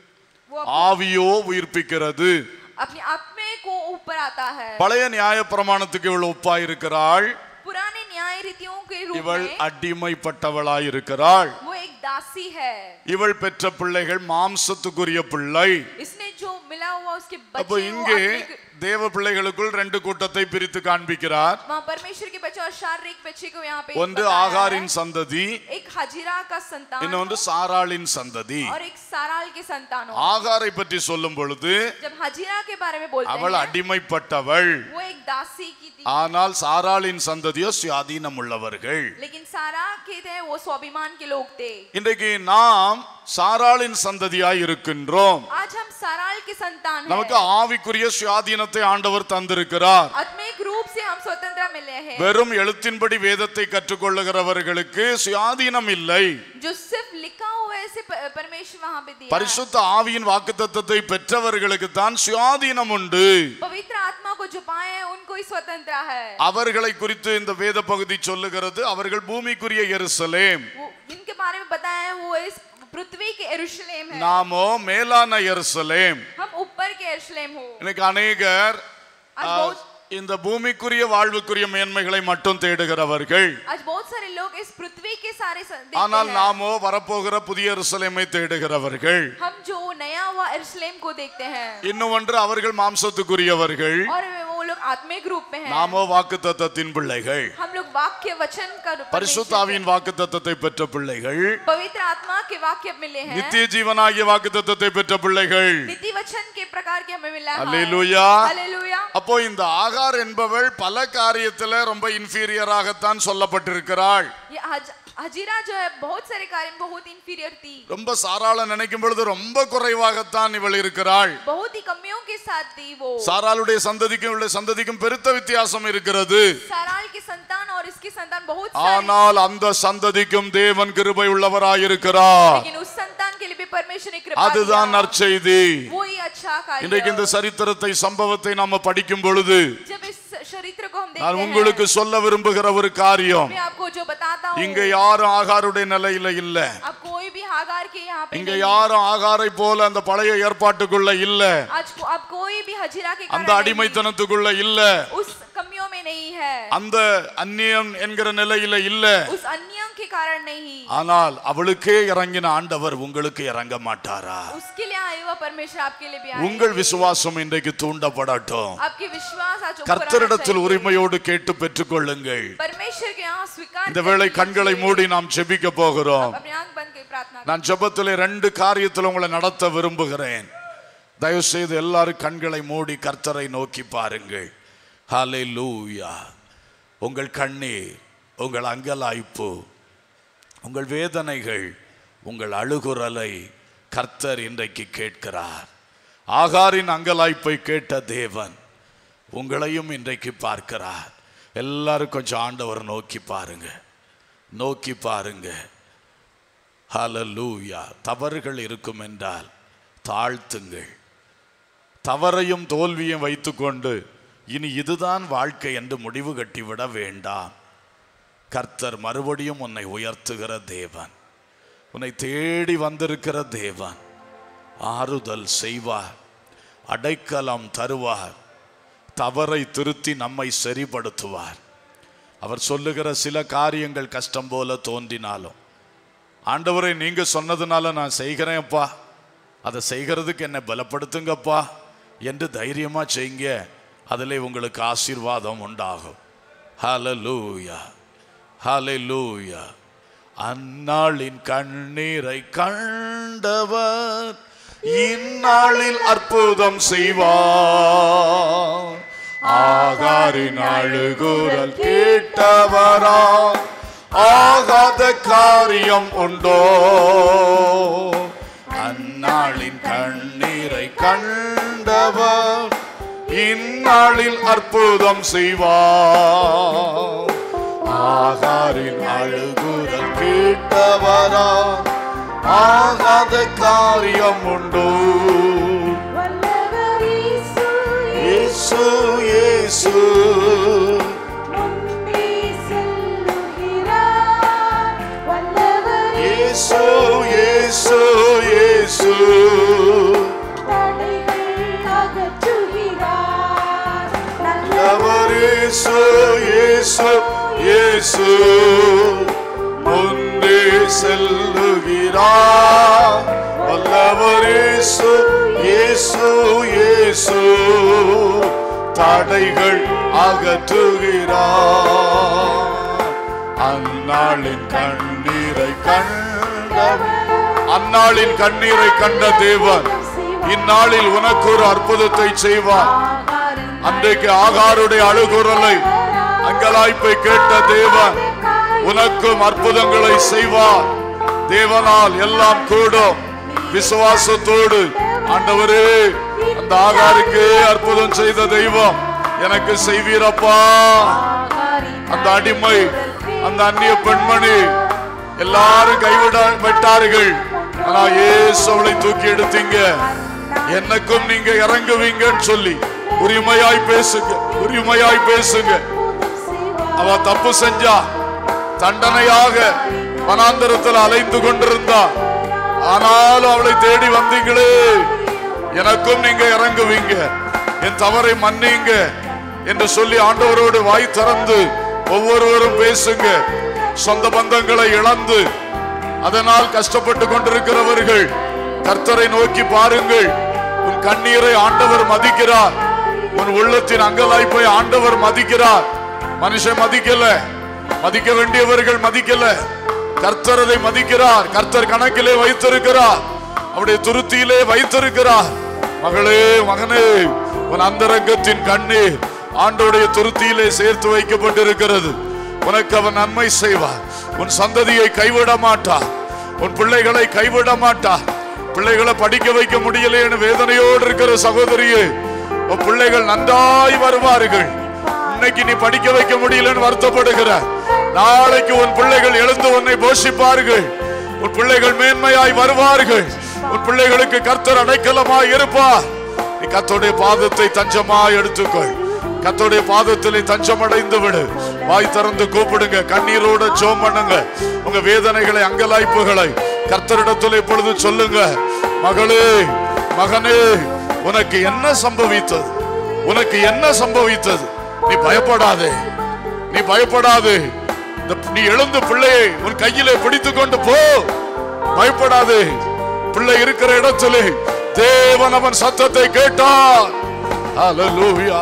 वो ஆவியோ உயிர்ப்பிக்கிறது अपने आत्मे को ऊपर आता है பழைய நியாய பிரமாணத்துக்கு இவள் ஒப்பாயிருக்கிறாள் पुराने न्याय रीतियों के रूप இவள் में அடிமைப்பட்டவளாயிருக்கிறாள் वो एक दासी है இவள் பெற்ற பிள்ளைகள் மாம்சத்துக்குரிய பிள்ளை इसने जो मिला हुआ उसके அப்போ बच्चे वो இங்கே आत्मिक- தேவ பிள்ளைகளுக்குள் ரெண்டு கூட்டத்தை பிரித்து காண்பிக்கிறார் वहाँ परमेश्वर के बच्चे और शारीरिक बच्चे को यहाँ पे ஒன்று बताया ஆகாரின் है। சந்ததி एक हजीरा का संतान இன்னொன்று சாராளின் சந்ததி और एक साराल के संतानों ஆகாரை பற்றி சொல்லும் பொழுது जब हजीरा के बारे में बोलते அவள் हैं அடிமைப்பட்டவள் वो एक दासी की थी ஆனால் சாராளின் சந்ததியோ சுயாதீனம் உள்ளவர்கள் लेकिन सारा के थे वो स्वाभिमान के लोग थे இன்றைக்கு நாம் சாராளின் சந்ததியாய் இருக்கின்றோம் आज हम साराल के संतान நமக்கு हैं ஆவிக்குரிய சுயாதீனத்தை ஆண்டவர் தந்திருக்கிறார் आत्मिक रूप से हम स्वतंत्र मिले हैं வெறும் எழுத்தின்படி வேதத்தை கற்றுக்கொள்ளுகிறவர்களுக்கு சுயாதீனம் இல்லை जो सिर्फ लिखा हुआ है ऐसे प- परमेश्वर वहाँ पे दिया है। பரிசுத்த ஆவியின் வாக்குத்தத்தத்தை பெற்றவர்களுக்கு தான் சுயாதீனம் உண்டு पवित्र आत्मा को जो पाए हैं उनको ही स्वतंत्र है அவர்களை குறித்து இந்த வேத பகுதி சொல்லுகிறது அவர்கள் பூமிக்குரிய எருசலேம் वो जिनके बारे में बताया है वो इस पृथ्वी के यरूशलेम है நாமோ மேலான எருசலேம் हम ऊपर के यरूशलेम हो இன்னைக்கு அநேகர் आज ஆ, बहुत இந்த பூமிக்குரிய வாழ்வுக்குரிய மேன்மைகளை மட்டும் தேடுகிறவர்கள் आज बहुत सारे लोग इस पृथ्वी के सारे स- देखते ஆனால் हैं। நாமோ வரப்போகிற புதிய எருசலேமை தேடுகிறவர்கள் हम जो नया हुआ यरूशलेम को देखते हैं இன்னும் ஒன்று அவர்கள் மாம்சத்துக்குரியவர்கள் और वो लोग आत्मिक रूप में हैं நாமோ வாக்கு தத்தத்தின் பிள்ளைகள் हम लोग वाक्य वचन का रूप- பரிசுத்தாவின் வாக்கு தத்தத்தை பெற்ற பிள்ளைகள் पवित्र आत्मा के वाक्य मिले हैं நித்திய ஜீவனாகிய வாக்கு தத்தத்தை பெற்ற பிள்ளைகள் नीति वचन के प्रकार के हमें मिला है அல்லேலூயா हालेलुया அப்போ இந்த ஆகார் என்பவள் பல காரியத்துல ரொம்ப இன்ஃபீரியராகத்தான் சொல்லப்பட்டிருக்கிறாள் ये हज, हजीरा जो है बहुत सारे कार्य में बहुत इंफीरियर थी ரொம்ப சாராள நினைக்கும் பொழுது ரொம்ப குறைவாகத்தான் இவள் இருக்கிறாள் बहुत ही कमियों के साथ थी वो சாராளுடைய சந்ததிக்கும் இவளுடைய சந்ததிக்கும் பெருத்த வித்தியாசம் இருக்கிறது साराल के संतान और इसके संतान बहुत सारे ஆனால் அந்த சந்ததிக்கும் தேவன் கிருபை உள்ளவராயிருக்கிறார் लेकिन उस संतान के लिए भी परमेश्वर ने कृपा அதுதான் दिया। நற்செய்தி वो ही अच्छा कार्य இன்றைக்கு இந்த சரித்திரத்தை சம்பவத்தை நாம படிக்கும் பொழுது जब इस चरित्र को हम நான் देखते உங்களுக்கு हैं சொல்ல விரும்புகிற ஒரு காரியம் मैं आपको जो बताता हूँ இங்க யாரும் ஆகாருடைய நிலையில இல்ல अब कोई भी हागार के यहाँ पे இங்க नहीं। யாரும் ஆகாரை போல அந்த பழைய ஏற்பாட்டுக்குள்ள இல்ல आज को अब कोई भी हजीरा के அந்த कारण नहीं, அடிமைத்தனத்துக்குள்ள இல்ல उस कमियों में नहीं है அந்த அந்நியம் என்கிற நிலையில இல்ல उस अन्य के कारण नहीं ஆனால் அவளுக்கே இறங்கின ஆண்டவர் உங்களுக்கு இறங்க மாட்டாரா उसके लिए आए हुआ परमेश्वर आपके लिए भी आए உங்கள் விசுவாசம் இன்றைக்கு தூண்டப்படட்டும் आपके विश्वास आज ऊपर आना கர்த்தரிடத்தில் चाहिए। உரிமையோடு கேட்டு பெற்றுக்கொள்ளுங்கள் परमेश्वर के यहाँ स्वीकार இந்த வேளை कर கண்களை लीजिए। மூடி நாம் ஜெபிக்க போகிறோம் अपने आंख बंद के प्रार्थना நான் ஜெபத்திலே ரெண்டு காரியத்தில் உங்களை நடத்த விரும்புகிறேன் தயவு செய்து எல்லாரும் கண்களை மூடி கர்த்தரை நோக்கி பாருங்கள் ஹalleluya உங்கள் கண்ணீர் உங்கள் அங்கலாய்ப்பு உங்கள் வேதனைகள் உங்கள் அழுகுரலை கர்த்தர் இன்றைக்கு கேட்கிறார் ஆகாரின் அங்கலாய்ப்பை கேட்ட தேவன் உங்களையும் இன்றைக்கு பார்க்கிறார் எல்லாரும் கொஞ்சம் ஆண்டவர் நோக்கி பாருங்க நோக்கி பாருங்க ஹalleluya தவறுகள் இருக்கும் என்றால் தாழ்த்துங்கள் தவறையும் தோல்வியும் வைத்துக்கொண்டு இனி இதுதான் வாழ்க்கை என்று முடிவு கட்டிவிட வேண்டாம் கர்த்தர் மறுபடியும் உன்னை உயர்த்துகிற தேவன் உன்னை தேடி வந்திருக்கிற தேவன் ஆறுதல் செய்வார் அடைக்கலம் தருவார் தவறை திருத்தி நம்மை சரிப்படுத்துவார் அவர் சொல்லுகிற சில காரியங்கள் கஷ்டம் போல தோன்றினாலும் ஆண்டவரை நீங்க சொன்னதுனால நான் செய்கிறேன்ப்பா அதை செய்கிறதுக்கு என்னை பலப்படுத்துங்கப்பா என்று தைரியமா செய்யுங்க அதிலே உங்களுக்கு ஆசீர்வாதம் உண்டாகும் ஹalleluya ஹalleluya அந்நாளின் கண்ணீரை கண்டவர் இந்நாளில் அற்புதம் செய்வார் ஆகாரின் அழுகுரல் கேட்டவரா ஆகாத காரியம் உண்டோ அந்நாளின் கண்ணீரை கண்டவர் இந்நாளில் அற்புதம் செய்வார் ஆகாரின் அழுகுரல் கேட்டவரா ஆகாத காரியம் உண்டோ வல்லவர் இயேசு இயேசு இயேசு முன்னே செல்லுகிறார் வல்லவர் இயேசு இயேசு இயேசு தடைகள் அகற்றுகிறார் நல்லவர் அவர் இயேசு இயேசு இயேசு முன்னே செல்லுகிறார் வல்லவர் இயேசு இயேசு இயேசு தடைகள் அகற்றுகிறார் அந்நாளின் கண்ணீரை கண்டவர் அந்நாளின் கண்ணீரை கண்ட தேவன் இந்நாளில் உனக்கு ஒரு அற்புதத்தை செய்வார் ஆகாரின் அன்றைக்கு ஆகாருடைய அழுகுரலை அங்கலாய்ப்பை கேட்ட தேவன் உனக்கும் அற்புதங்களை செய்வார் தேவனால் எல்லாம் கூடும் விசுவாசத்தோடு ஆண்டவரே அந்த ஆகாருக்கு அற்புதம் செய்த தெய்வம் எனக்கு செய்வீரப்பா ஆகாரின் அந்த அடிமை அந்த அந்நிய பெண்மணி எல்லாரும் கைவிட விட்டார்கள் ஆனா ஏசு அவளை தூக்கி எடுத்தீங்க எனக்கும் நீங்க இறங்குவீங்கன்னு சொல்லி உரிமையாய் பேசுங்க உரிமையாய் பேசுங்க அவ தப்பு செஞ்சா தண்டனையாக வனாந்தரத்தில் அலைந்து கொண்டிருந்தா ஆனாலும் அவளை தேடி வந்தீங்களே எனக்கும் நீங்க இறங்குவீங்க என் தவறை மன்னிங்க என்று சொல்லி ஆண்டவரோடு வாய் திறந்து ஒவ்வொருவரும் பேசுங்க சொந்த பந்தங்களை இழந்து அதனால் கஷ்டப்பட்டு கொண்டிருக்கிறவர்கள் கர்த்தரை நோக்கி பாருங்கள் உன் கண்ணீரை ஆண்டவர் மதிக்கிறார் உன் உள்ளத்தின் அங்கலாய்ப்பை ஆண்டவர் மதிக்கிறார் மனுஷன் மதிக்கல மதிக்க வேண்டியவர்கள் மதிக்கல கர்த்தர் அதை மதிக்கிறார் கர்த்தர் கணக்கிலே வைத்திருக்கிறார் அவருடைய துருத்தியிலே வைத்திருக்கிறார் மகளே மகனே உன் அந்தரங்கத்தின் கண்ணீர் ஆண்டோடைய துருத்தியிலே சேர்த்து வைக்கப்பட்டிருக்கிறது உனக்கு அவன் நன்மை செய்வார் உன் சந்ததியை கைவிட மாட்டார் உன் பிள்ளைகளை கைவிட மாட்டார் பிள்ளைகளை படிக்க வைக்க முடியலையேன்னு வேதனையோடு இருக்கிற சகோதரியே உன் பிள்ளைகள் நன்றாய் வருவார்கள் இன்னைக்கு நீ படிக்க வைக்க முடியலன்னு வருத்தப்படுகிற நாளைக்கு உன் பிள்ளைகள் எழுந்து உன்னை போஷிப்பார்கள் உன் பிள்ளைகள் மேன்மையாய் வருவார்கள் உன் பிள்ளைகளுக்கு கர்த்தர் அடைக்கலமாய் இருப்பார் நீ கர்த்தருடைய பாதத்தை தஞ்சமாய் எடுத்துக்கொள் கர்த்தருடைய பாதத்திலே தஞ்சம் அடைந்து விடு வாய் திறந்து கூப்பிடுங்க கண்ணீரோட ஜோம் பண்ணுங்க உங்க வேதனைகளை அங்கலாய்ப்புகளை கர்த்தரிடத்தில் இப்பொழுது சொல்லுங்க மகளே மகனே உனக்கு என்ன சம்பவித்தது உனக்கு என்ன சம்பவித்தது நீ பயப்படாதே நீ பயப்படாதே இந்த- நீ எழுந்து பிள்ளையை உன் கையிலே பிடித்துக் கொண்டு போ பயப்படாதே பிள்ளை இருக்கிற இடத்திலே தேவன் அவன் சத்தத்தை கேட்டார் ஹalleluya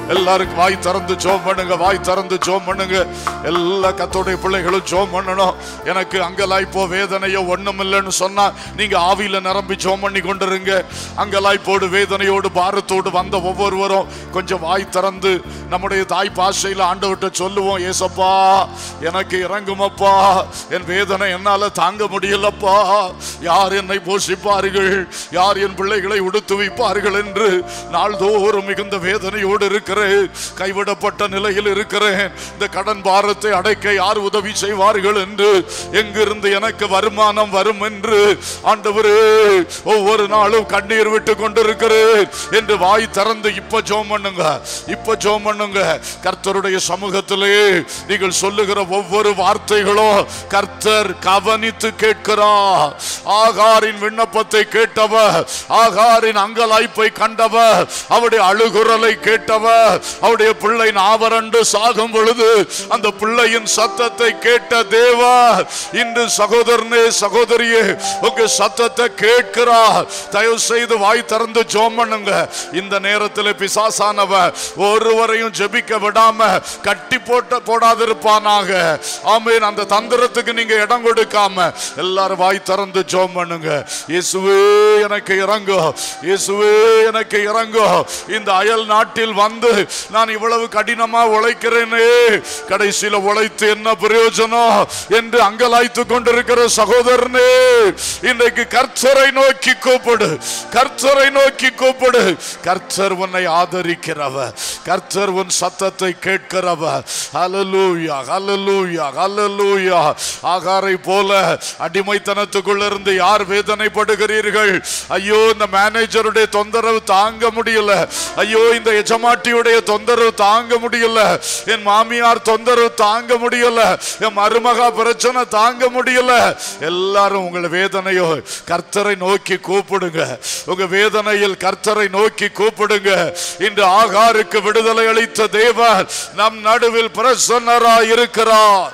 எல்லாருக்கும் வாய் திறந்து ஜோம் பண்ணுங்க வாய் திறந்து ஜோம் பண்ணுங்க எல்லா கத்தோடைய பிள்ளைகளும் ஜோம் பண்ணணும் எனக்கு அங்கலாய்ப்போ வேதனையோ ஒண்ணும் இல்லைன்னு சொன்னா நீங்க ஆவியில நிரம்பி ஜோம் பண்ணி கொண்டிருங்க அங்கலாய்ப்போடு வேதனையோடு பாரத்தோடு வந்த ஒவ்வொருவரும் கொஞ்சம் வாய் திறந்து நம்முடைய தாய் பாஷையில ஆண்டவர்கிட்ட சொல்லுவோம் ஏசப்பா எனக்கு இறங்குமப்பா என் வேதனை என்னால தாங்க முடியலப்பா யார் என்னை போஷிப்பார்கள் யார் என் பிள்ளைகளை உடுத்து வைப்பார்கள் என்று நாள்தோறும் மிகுந்த வேதனையோடு இருக்கிறேன் கைவிடப்பட்ட நிலையில் இருக்கிறேன் இந்த கடன் பாரத்தை அடைக்க யார் உதவி செய்வார்கள் என்று எங்கிருந்து எனக்கு வருமானம் வரும் என்று ஆண்டவரே ஒவ்வொரு நாளும் கண்ணீர் விட்டு கொண்டிருக்கிறேன் என்று வாய் திறந்து இப்ப ஜோம் பண்ணுங்க இப்ப ஜோம் பண்ணுங்க கர்த்தருடைய சமூகத்திலே நீங்கள் சொல்லுகிற ஒவ்வொரு வார்த்தைகளும் கர்த்தர் கவனித்து கேட்கிறார் ஆகாரின் விண்ணப்பத்தை கேட்டவர் ஆகாரின் அங்கலாய்ப்பை கண்டவர் அவருடைய அழுகுரலை கேட்டவர் அவருடைய பிள்ளை நாவரண்டு சாகும் பொழுது அந்த பிள்ளையின் சத்தத்தை கேட்ட தேவா இன்று சகோதரனே சகோதரியே உங்க சத்தத்தை கேட்கிறார் தயவு செய்து வாய் திறந்து ஜோம் பண்ணுங்க இந்த நேரத்தில் பிசாசானவ ஒருவரையும் ஜெபிக்க விடாம கட்டி போட்ட போடாதிருப்பானாக ஆமேன் அந்த தந்திரத்துக்கு நீங்க இடம் கொடுக்காம எல்லாரும் வாய் திறந்து ஜோம் பண்ணுங்க இயேசுவே எனக்கு இறங்கோ இயேசுவே எனக்கு இறங்கோ இந்த அயல் நாட்டில் வந்து நான் இவ்வளவு கடினமா உழைக்கிறேனே கடைசியில உழைத்து என்ன பிரயோஜனம் என்று அங்கலாய்த்து கொண்டிருக்கிற சகோதரனே இன்றைக்கு கர்த்தரை நோக்கி கூப்பிடு கர்த்தரை நோக்கி கூப்பிடு கர்த்தர் உன்னை ஆதரிக்கிறவர் கர்த்தர் உன் சத்தத்தை கேட்கிறவர் ஹalleluya ஹalleluya ஹalleluya ஆகாரை போல அடிமைத்தனத்துக்குள்ள இருந்து யார் வேதனைப்படுகிறீர்கள் ஐயோ இந்த மேனேஜருடைய தொந்தரவு தாங்க முடியல ஐயோ இந்த எஜமாட்டியுடைய தொந்தரவு தாங்க முடியல என் மாமியார் தொந்தரவு தாங்க முடியல என் மருமகா பிரச்சனை தாங்க முடியல எல்லாரும் உங்கள் வேதனையோ கர்த்தரை நோக்கி கூப்பிடுங்க உங்க வேதனையில் கர்த்தரை நோக்கி கூப்பிடுங்க இன்று ஆகாருக்கு விடுதலை அளித்த தேவன் நம் நடுவில் பிரசன்னராய் இருக்கிறார்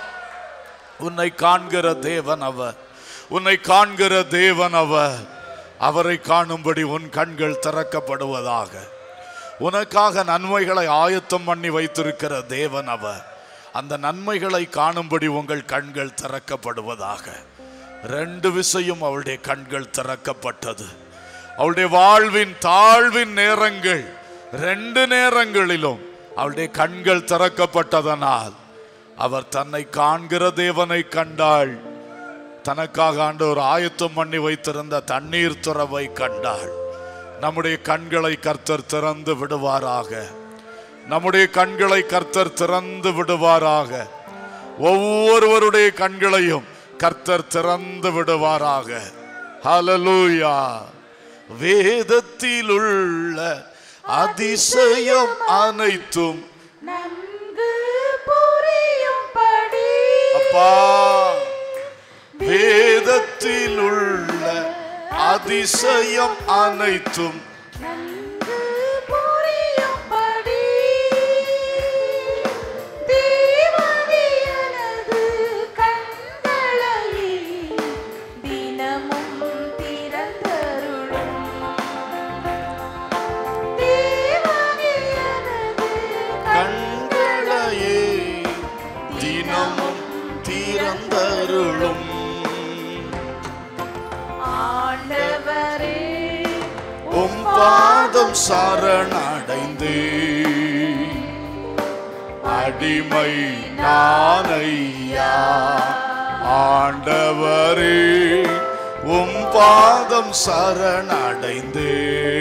உன்னை காண்கிற தேவன் அவர் உன்னை காண்கிற தேவன் அவர் அவரை காணும்படி உன் கண்கள் திறக்கப்படுவதாக உனக்காக நன்மைகளை ஆயத்தம் பண்ணி வைத்திருக்கிற தேவன் அவர் அந்த நன்மைகளை காணும்படி உங்கள் கண்கள் திறக்கப்படுவதாக ரெண்டு விஷயம் அவளுடைய கண்கள் திறக்கப்பட்டது அவளுடைய வாழ்வின் தாழ்வின் நேரங்கள் ரெண்டு நேரங்களிலும் அவளுடைய கண்கள் திறக்கப்பட்டதனால் அவர் தன்னை காண்கிற தேவனை கண்டாள் தனக்காக ஆண்டவர் ஆயத்தம் பண்ணி வைத்திருந்த தண்ணீர் துறவை கண்டாள் நம்முடைய கண்களை கர்த்தர் திறந்து விடுவாராக நம்முடைய கண்களை கர்த்தர் திறந்து விடுவாராக ஒவ்வொருவருடைய கண்களையும் கர்த்தர் திறந்து விடுவாராக ஹalleluya வேதத்தில் உள்ள அதிசயம் அனைத்தும் நன்கு புரியும்படி அப்பா வேதத்தில் உள்ள அதிசயம் அனைத்தும் நன்கு புரியும்படி தேவனே எனது கண்களை தினமும் திறந்தருளும் தேவனே எனது கண்களையே தினமும் திறந்தருளும் ஆண்டவரே உம் பாதம் சரணடைந்தே அடிமை நானையா ஆண்டவரே உம் பாதம் சரணடைந்தே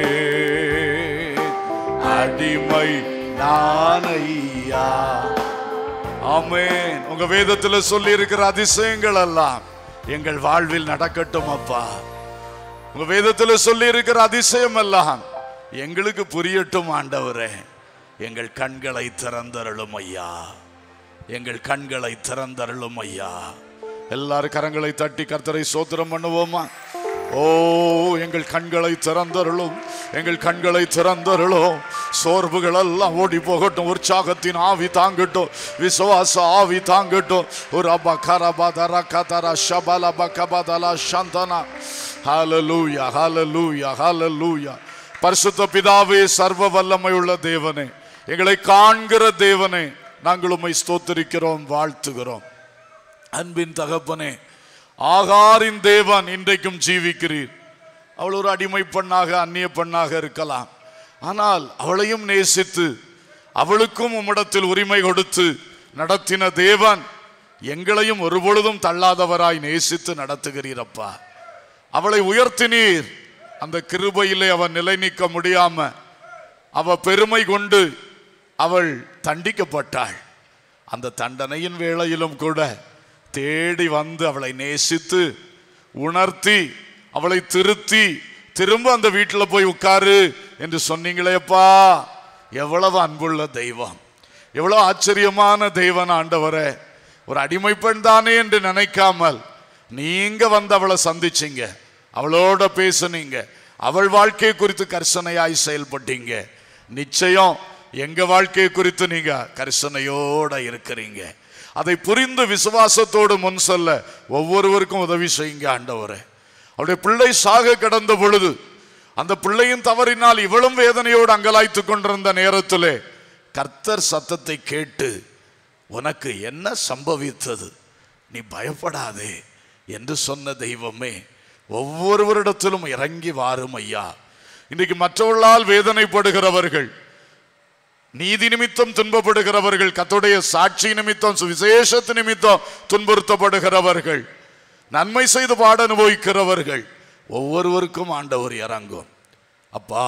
அடிமை நானையா ஆமென் உங்க வேதத்துல சொல்லி இருக்கிற அதிசயங்கள் எல்லாம் எங்கள் வாழ்வில் நடக்கட்டும் அப்பா உங்க வேதத்துல சொல்லி இருக்கிற அதிசயம் எல்லாம் எங்களுக்கு புரியட்டும் ஆண்டவரே எங்கள் கண்களை திறந்தருளும் ஐயா எங்கள் கண்களை திறந்தருளும் ஐயா எல்லாரும் கரங்களை தட்டி கர்த்தரை சோத்திரம் பண்ணுவோமா ஓ எங்கள் கண்களை திறந்தருளும் எங்கள் கண்களை திறந்தருளும் சோர்வுகள் எல்லாம் ஓடி போகட்டும் உற்சாகத்தின் ஆவி தாங்கட்டும் விசுவாச ஆவி தாங்கட்டும் ஒரு அப்பா கரபா தர கதரா ஷபல பகபதலா சந்தனா ஹalleluya ஹalleluya ஹalleluya பரிசுத்த பிதாவே சர்வ வல்லமை உள்ள தேவனே எங்களை காண்கிற தேவனே நாங்கள் உம்மை ஸ்தோத்திரிக்கிறோம் வாழ்த்துகிறோம் அன்பின் தகப்பனே ஆகாரின் தேவன் இன்றைக்கும் ஜீவிக்கிறீர் அவள் ஒரு அடிமை பெண்ணாக அந்நிய பெண்ணாக இருக்கலாம் ஆனால் அவளையும் நேசித்து அவளுக்கும் உம்மிடத்தில் உரிமை கொடுத்து நடத்தின தேவன் எங்களையும் ஒருபொழுதும் தள்ளாதவராய் நேசித்து நடத்துகிறீரப்பா அவளை உயர்த்தினீர் அந்த கிருபையிலே அவன் நிலை நிற்க முடியாம அவ பெருமை கொண்டு அவள் தண்டிக்கப்பட்டாள் அந்த தண்டனையின் வேளையிலும் கூட தேடி வந்து அவளை நேசித்து உணர்த்தி அவளை திருத்தி திரும்ப அந்த வீட்டில் போய் உட்காரு என்று சொன்னீங்களேப்பா எவ்வளவு அன்புள்ள தெய்வம் எவ்வளவு ஆச்சரியமான தெய்வன் ஆண்டவரே ஒரு அடிமை பெண் தானே என்று நினைக்காமல் நீங்க வந்து அவளை சந்திச்சீங்க அவளோட பேசுனீங்க அவள் வாழ்க்கை குறித்து கர்சனையாய் செயல்பட்டீங்க நிச்சயம் எங்க வாழ்க்கை குறித்து நீங்க கரிசனையோட இருக்கிறீங்க அதை புரிந்து விசுவாசத்தோடு முன் சொல்ல ஒவ்வொருவருக்கும் உதவி செய்யுங்க ஆண்டவரே அவருடைய பிள்ளை சாக கிடந்த பொழுது அந்த பிள்ளையின் தவறினால் இவளும் வேதனையோடு அங்கலாய்த்து கொண்டிருந்த நேரத்திலே கர்த்தர் சத்தத்தை கேட்டு உனக்கு என்ன சம்பவித்தது நீ பயப்படாதே என்று சொன்ன தெய்வமே ஒவ்வொருவரிடத்திலும் இறங்கி வாரும் ஐயா இன்றைக்கு மற்றவர்களால் வேதனைப்படுகிறவர்கள் நீதி நிமித்தம் துன்பப்படுகிறவர்கள் கத்துடைய சாட்சி நிமித்தம் சுவிசேஷத்து நிமித்தம் துன்புறுத்தப்படுகிறவர்கள் நன்மை செய்து பாட அனுபவிக்கிறவர்கள் ஒவ்வொருவருக்கும் ஆண்டவர் இறங்கும் அப்பா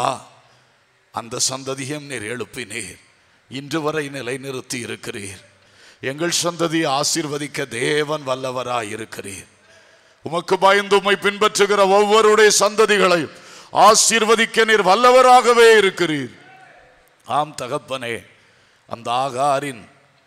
அந்த சந்ததியும் நீர் எழுப்பினீர் இன்று வரை நிலைநிறுத்தி இருக்கிறீர் எங்கள் சந்ததியை ஆசீர்வதிக்க தேவன் வல்லவராய் இருக்கிறீர் உமக்கு பயந்து உம்மை பின்பற்றுகிற ஒவ்வொருடைய சந்ததிகளையும் ஆசீர்வதிக்க நீர் வல்லவராகவே இருக்கிறீர் ஆம் தகப்பனே அந்த ஆகாரின்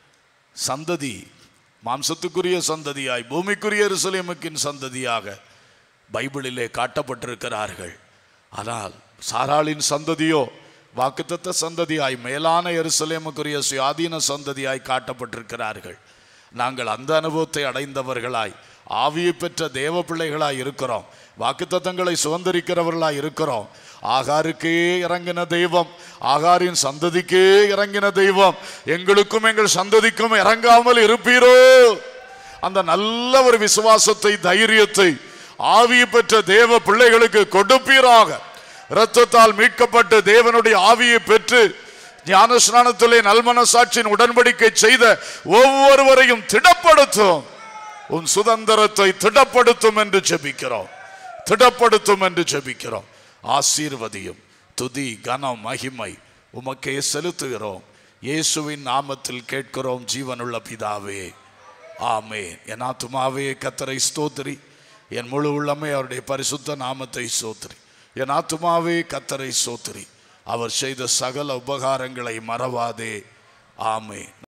சந்ததி மாம்சத்துக்குரிய சந்ததியாய் பூமிக்குரிய எருசலேமுக்கின் சந்ததியாக பைபிளிலே காட்டப்பட்டிருக்கிறார்கள் ஆனால் சாராளின் சந்ததியோ வாக்குத்தத்த சந்ததியாய் மேலான எருசலேமுக்குரிய சுயாதீன சந்ததியாய் காட்டப்பட்டிருக்கிறார்கள் நாங்கள் அந்த அனுபவத்தை அடைந்தவர்களாய் ஆவியை பெற்ற தேவ பிள்ளைகளாய் இருக்கிறோம் வாக்குத்தத்தங்களை சுதந்திரிக்கிறவர்களாய் இருக்கிறோம் ஆகாருக்கே இறங்கின தெய்வம் ஆகாரின் சந்ததிக்கே இறங்கின தெய்வம் எங்களுக்கும் எங்கள் சந்ததிக்கும் இறங்காமல் இருப்பீரோ அந்த நல்ல ஒரு விசுவாசத்தை தைரியத்தை ஆவியை பெற்ற தேவ பிள்ளைகளுக்கு கொடுப்பீராக இரத்தத்தால் மீட்கப்பட்டு தேவனுடைய ஆவியை பெற்று ஞானஸ்நானத்திலே நல்மனசாட்சியின் உடன்படிக்கை செய்த ஒவ்வொருவரையும் திடப்படுத்தும் உன் சுதந்திரத்தை திடப்படுத்தும் என்று ஜெபிக்கிறோம் திடப்படுத்தும் என்று ஜெபிக்கிறோம் ஆசீர்வதியும் துதி கனம் மகிமை உமக்கே செலுத்துகிறோம் இயேசுவின் நாமத்தில் கேட்கிறோம் ஜீவனுள்ள பிதாவே ஆமே என் ஆத்துமாவே கத்தரை ஸ்தோத்திரி என் முழு உள்ளமே அவருடைய பரிசுத்த நாமத்தை சோத்திரி என் ஆத்துமாவே கத்தரை சோத்திரி அவர் செய்த சகல உபகாரங்களை மறவாதே ஆமே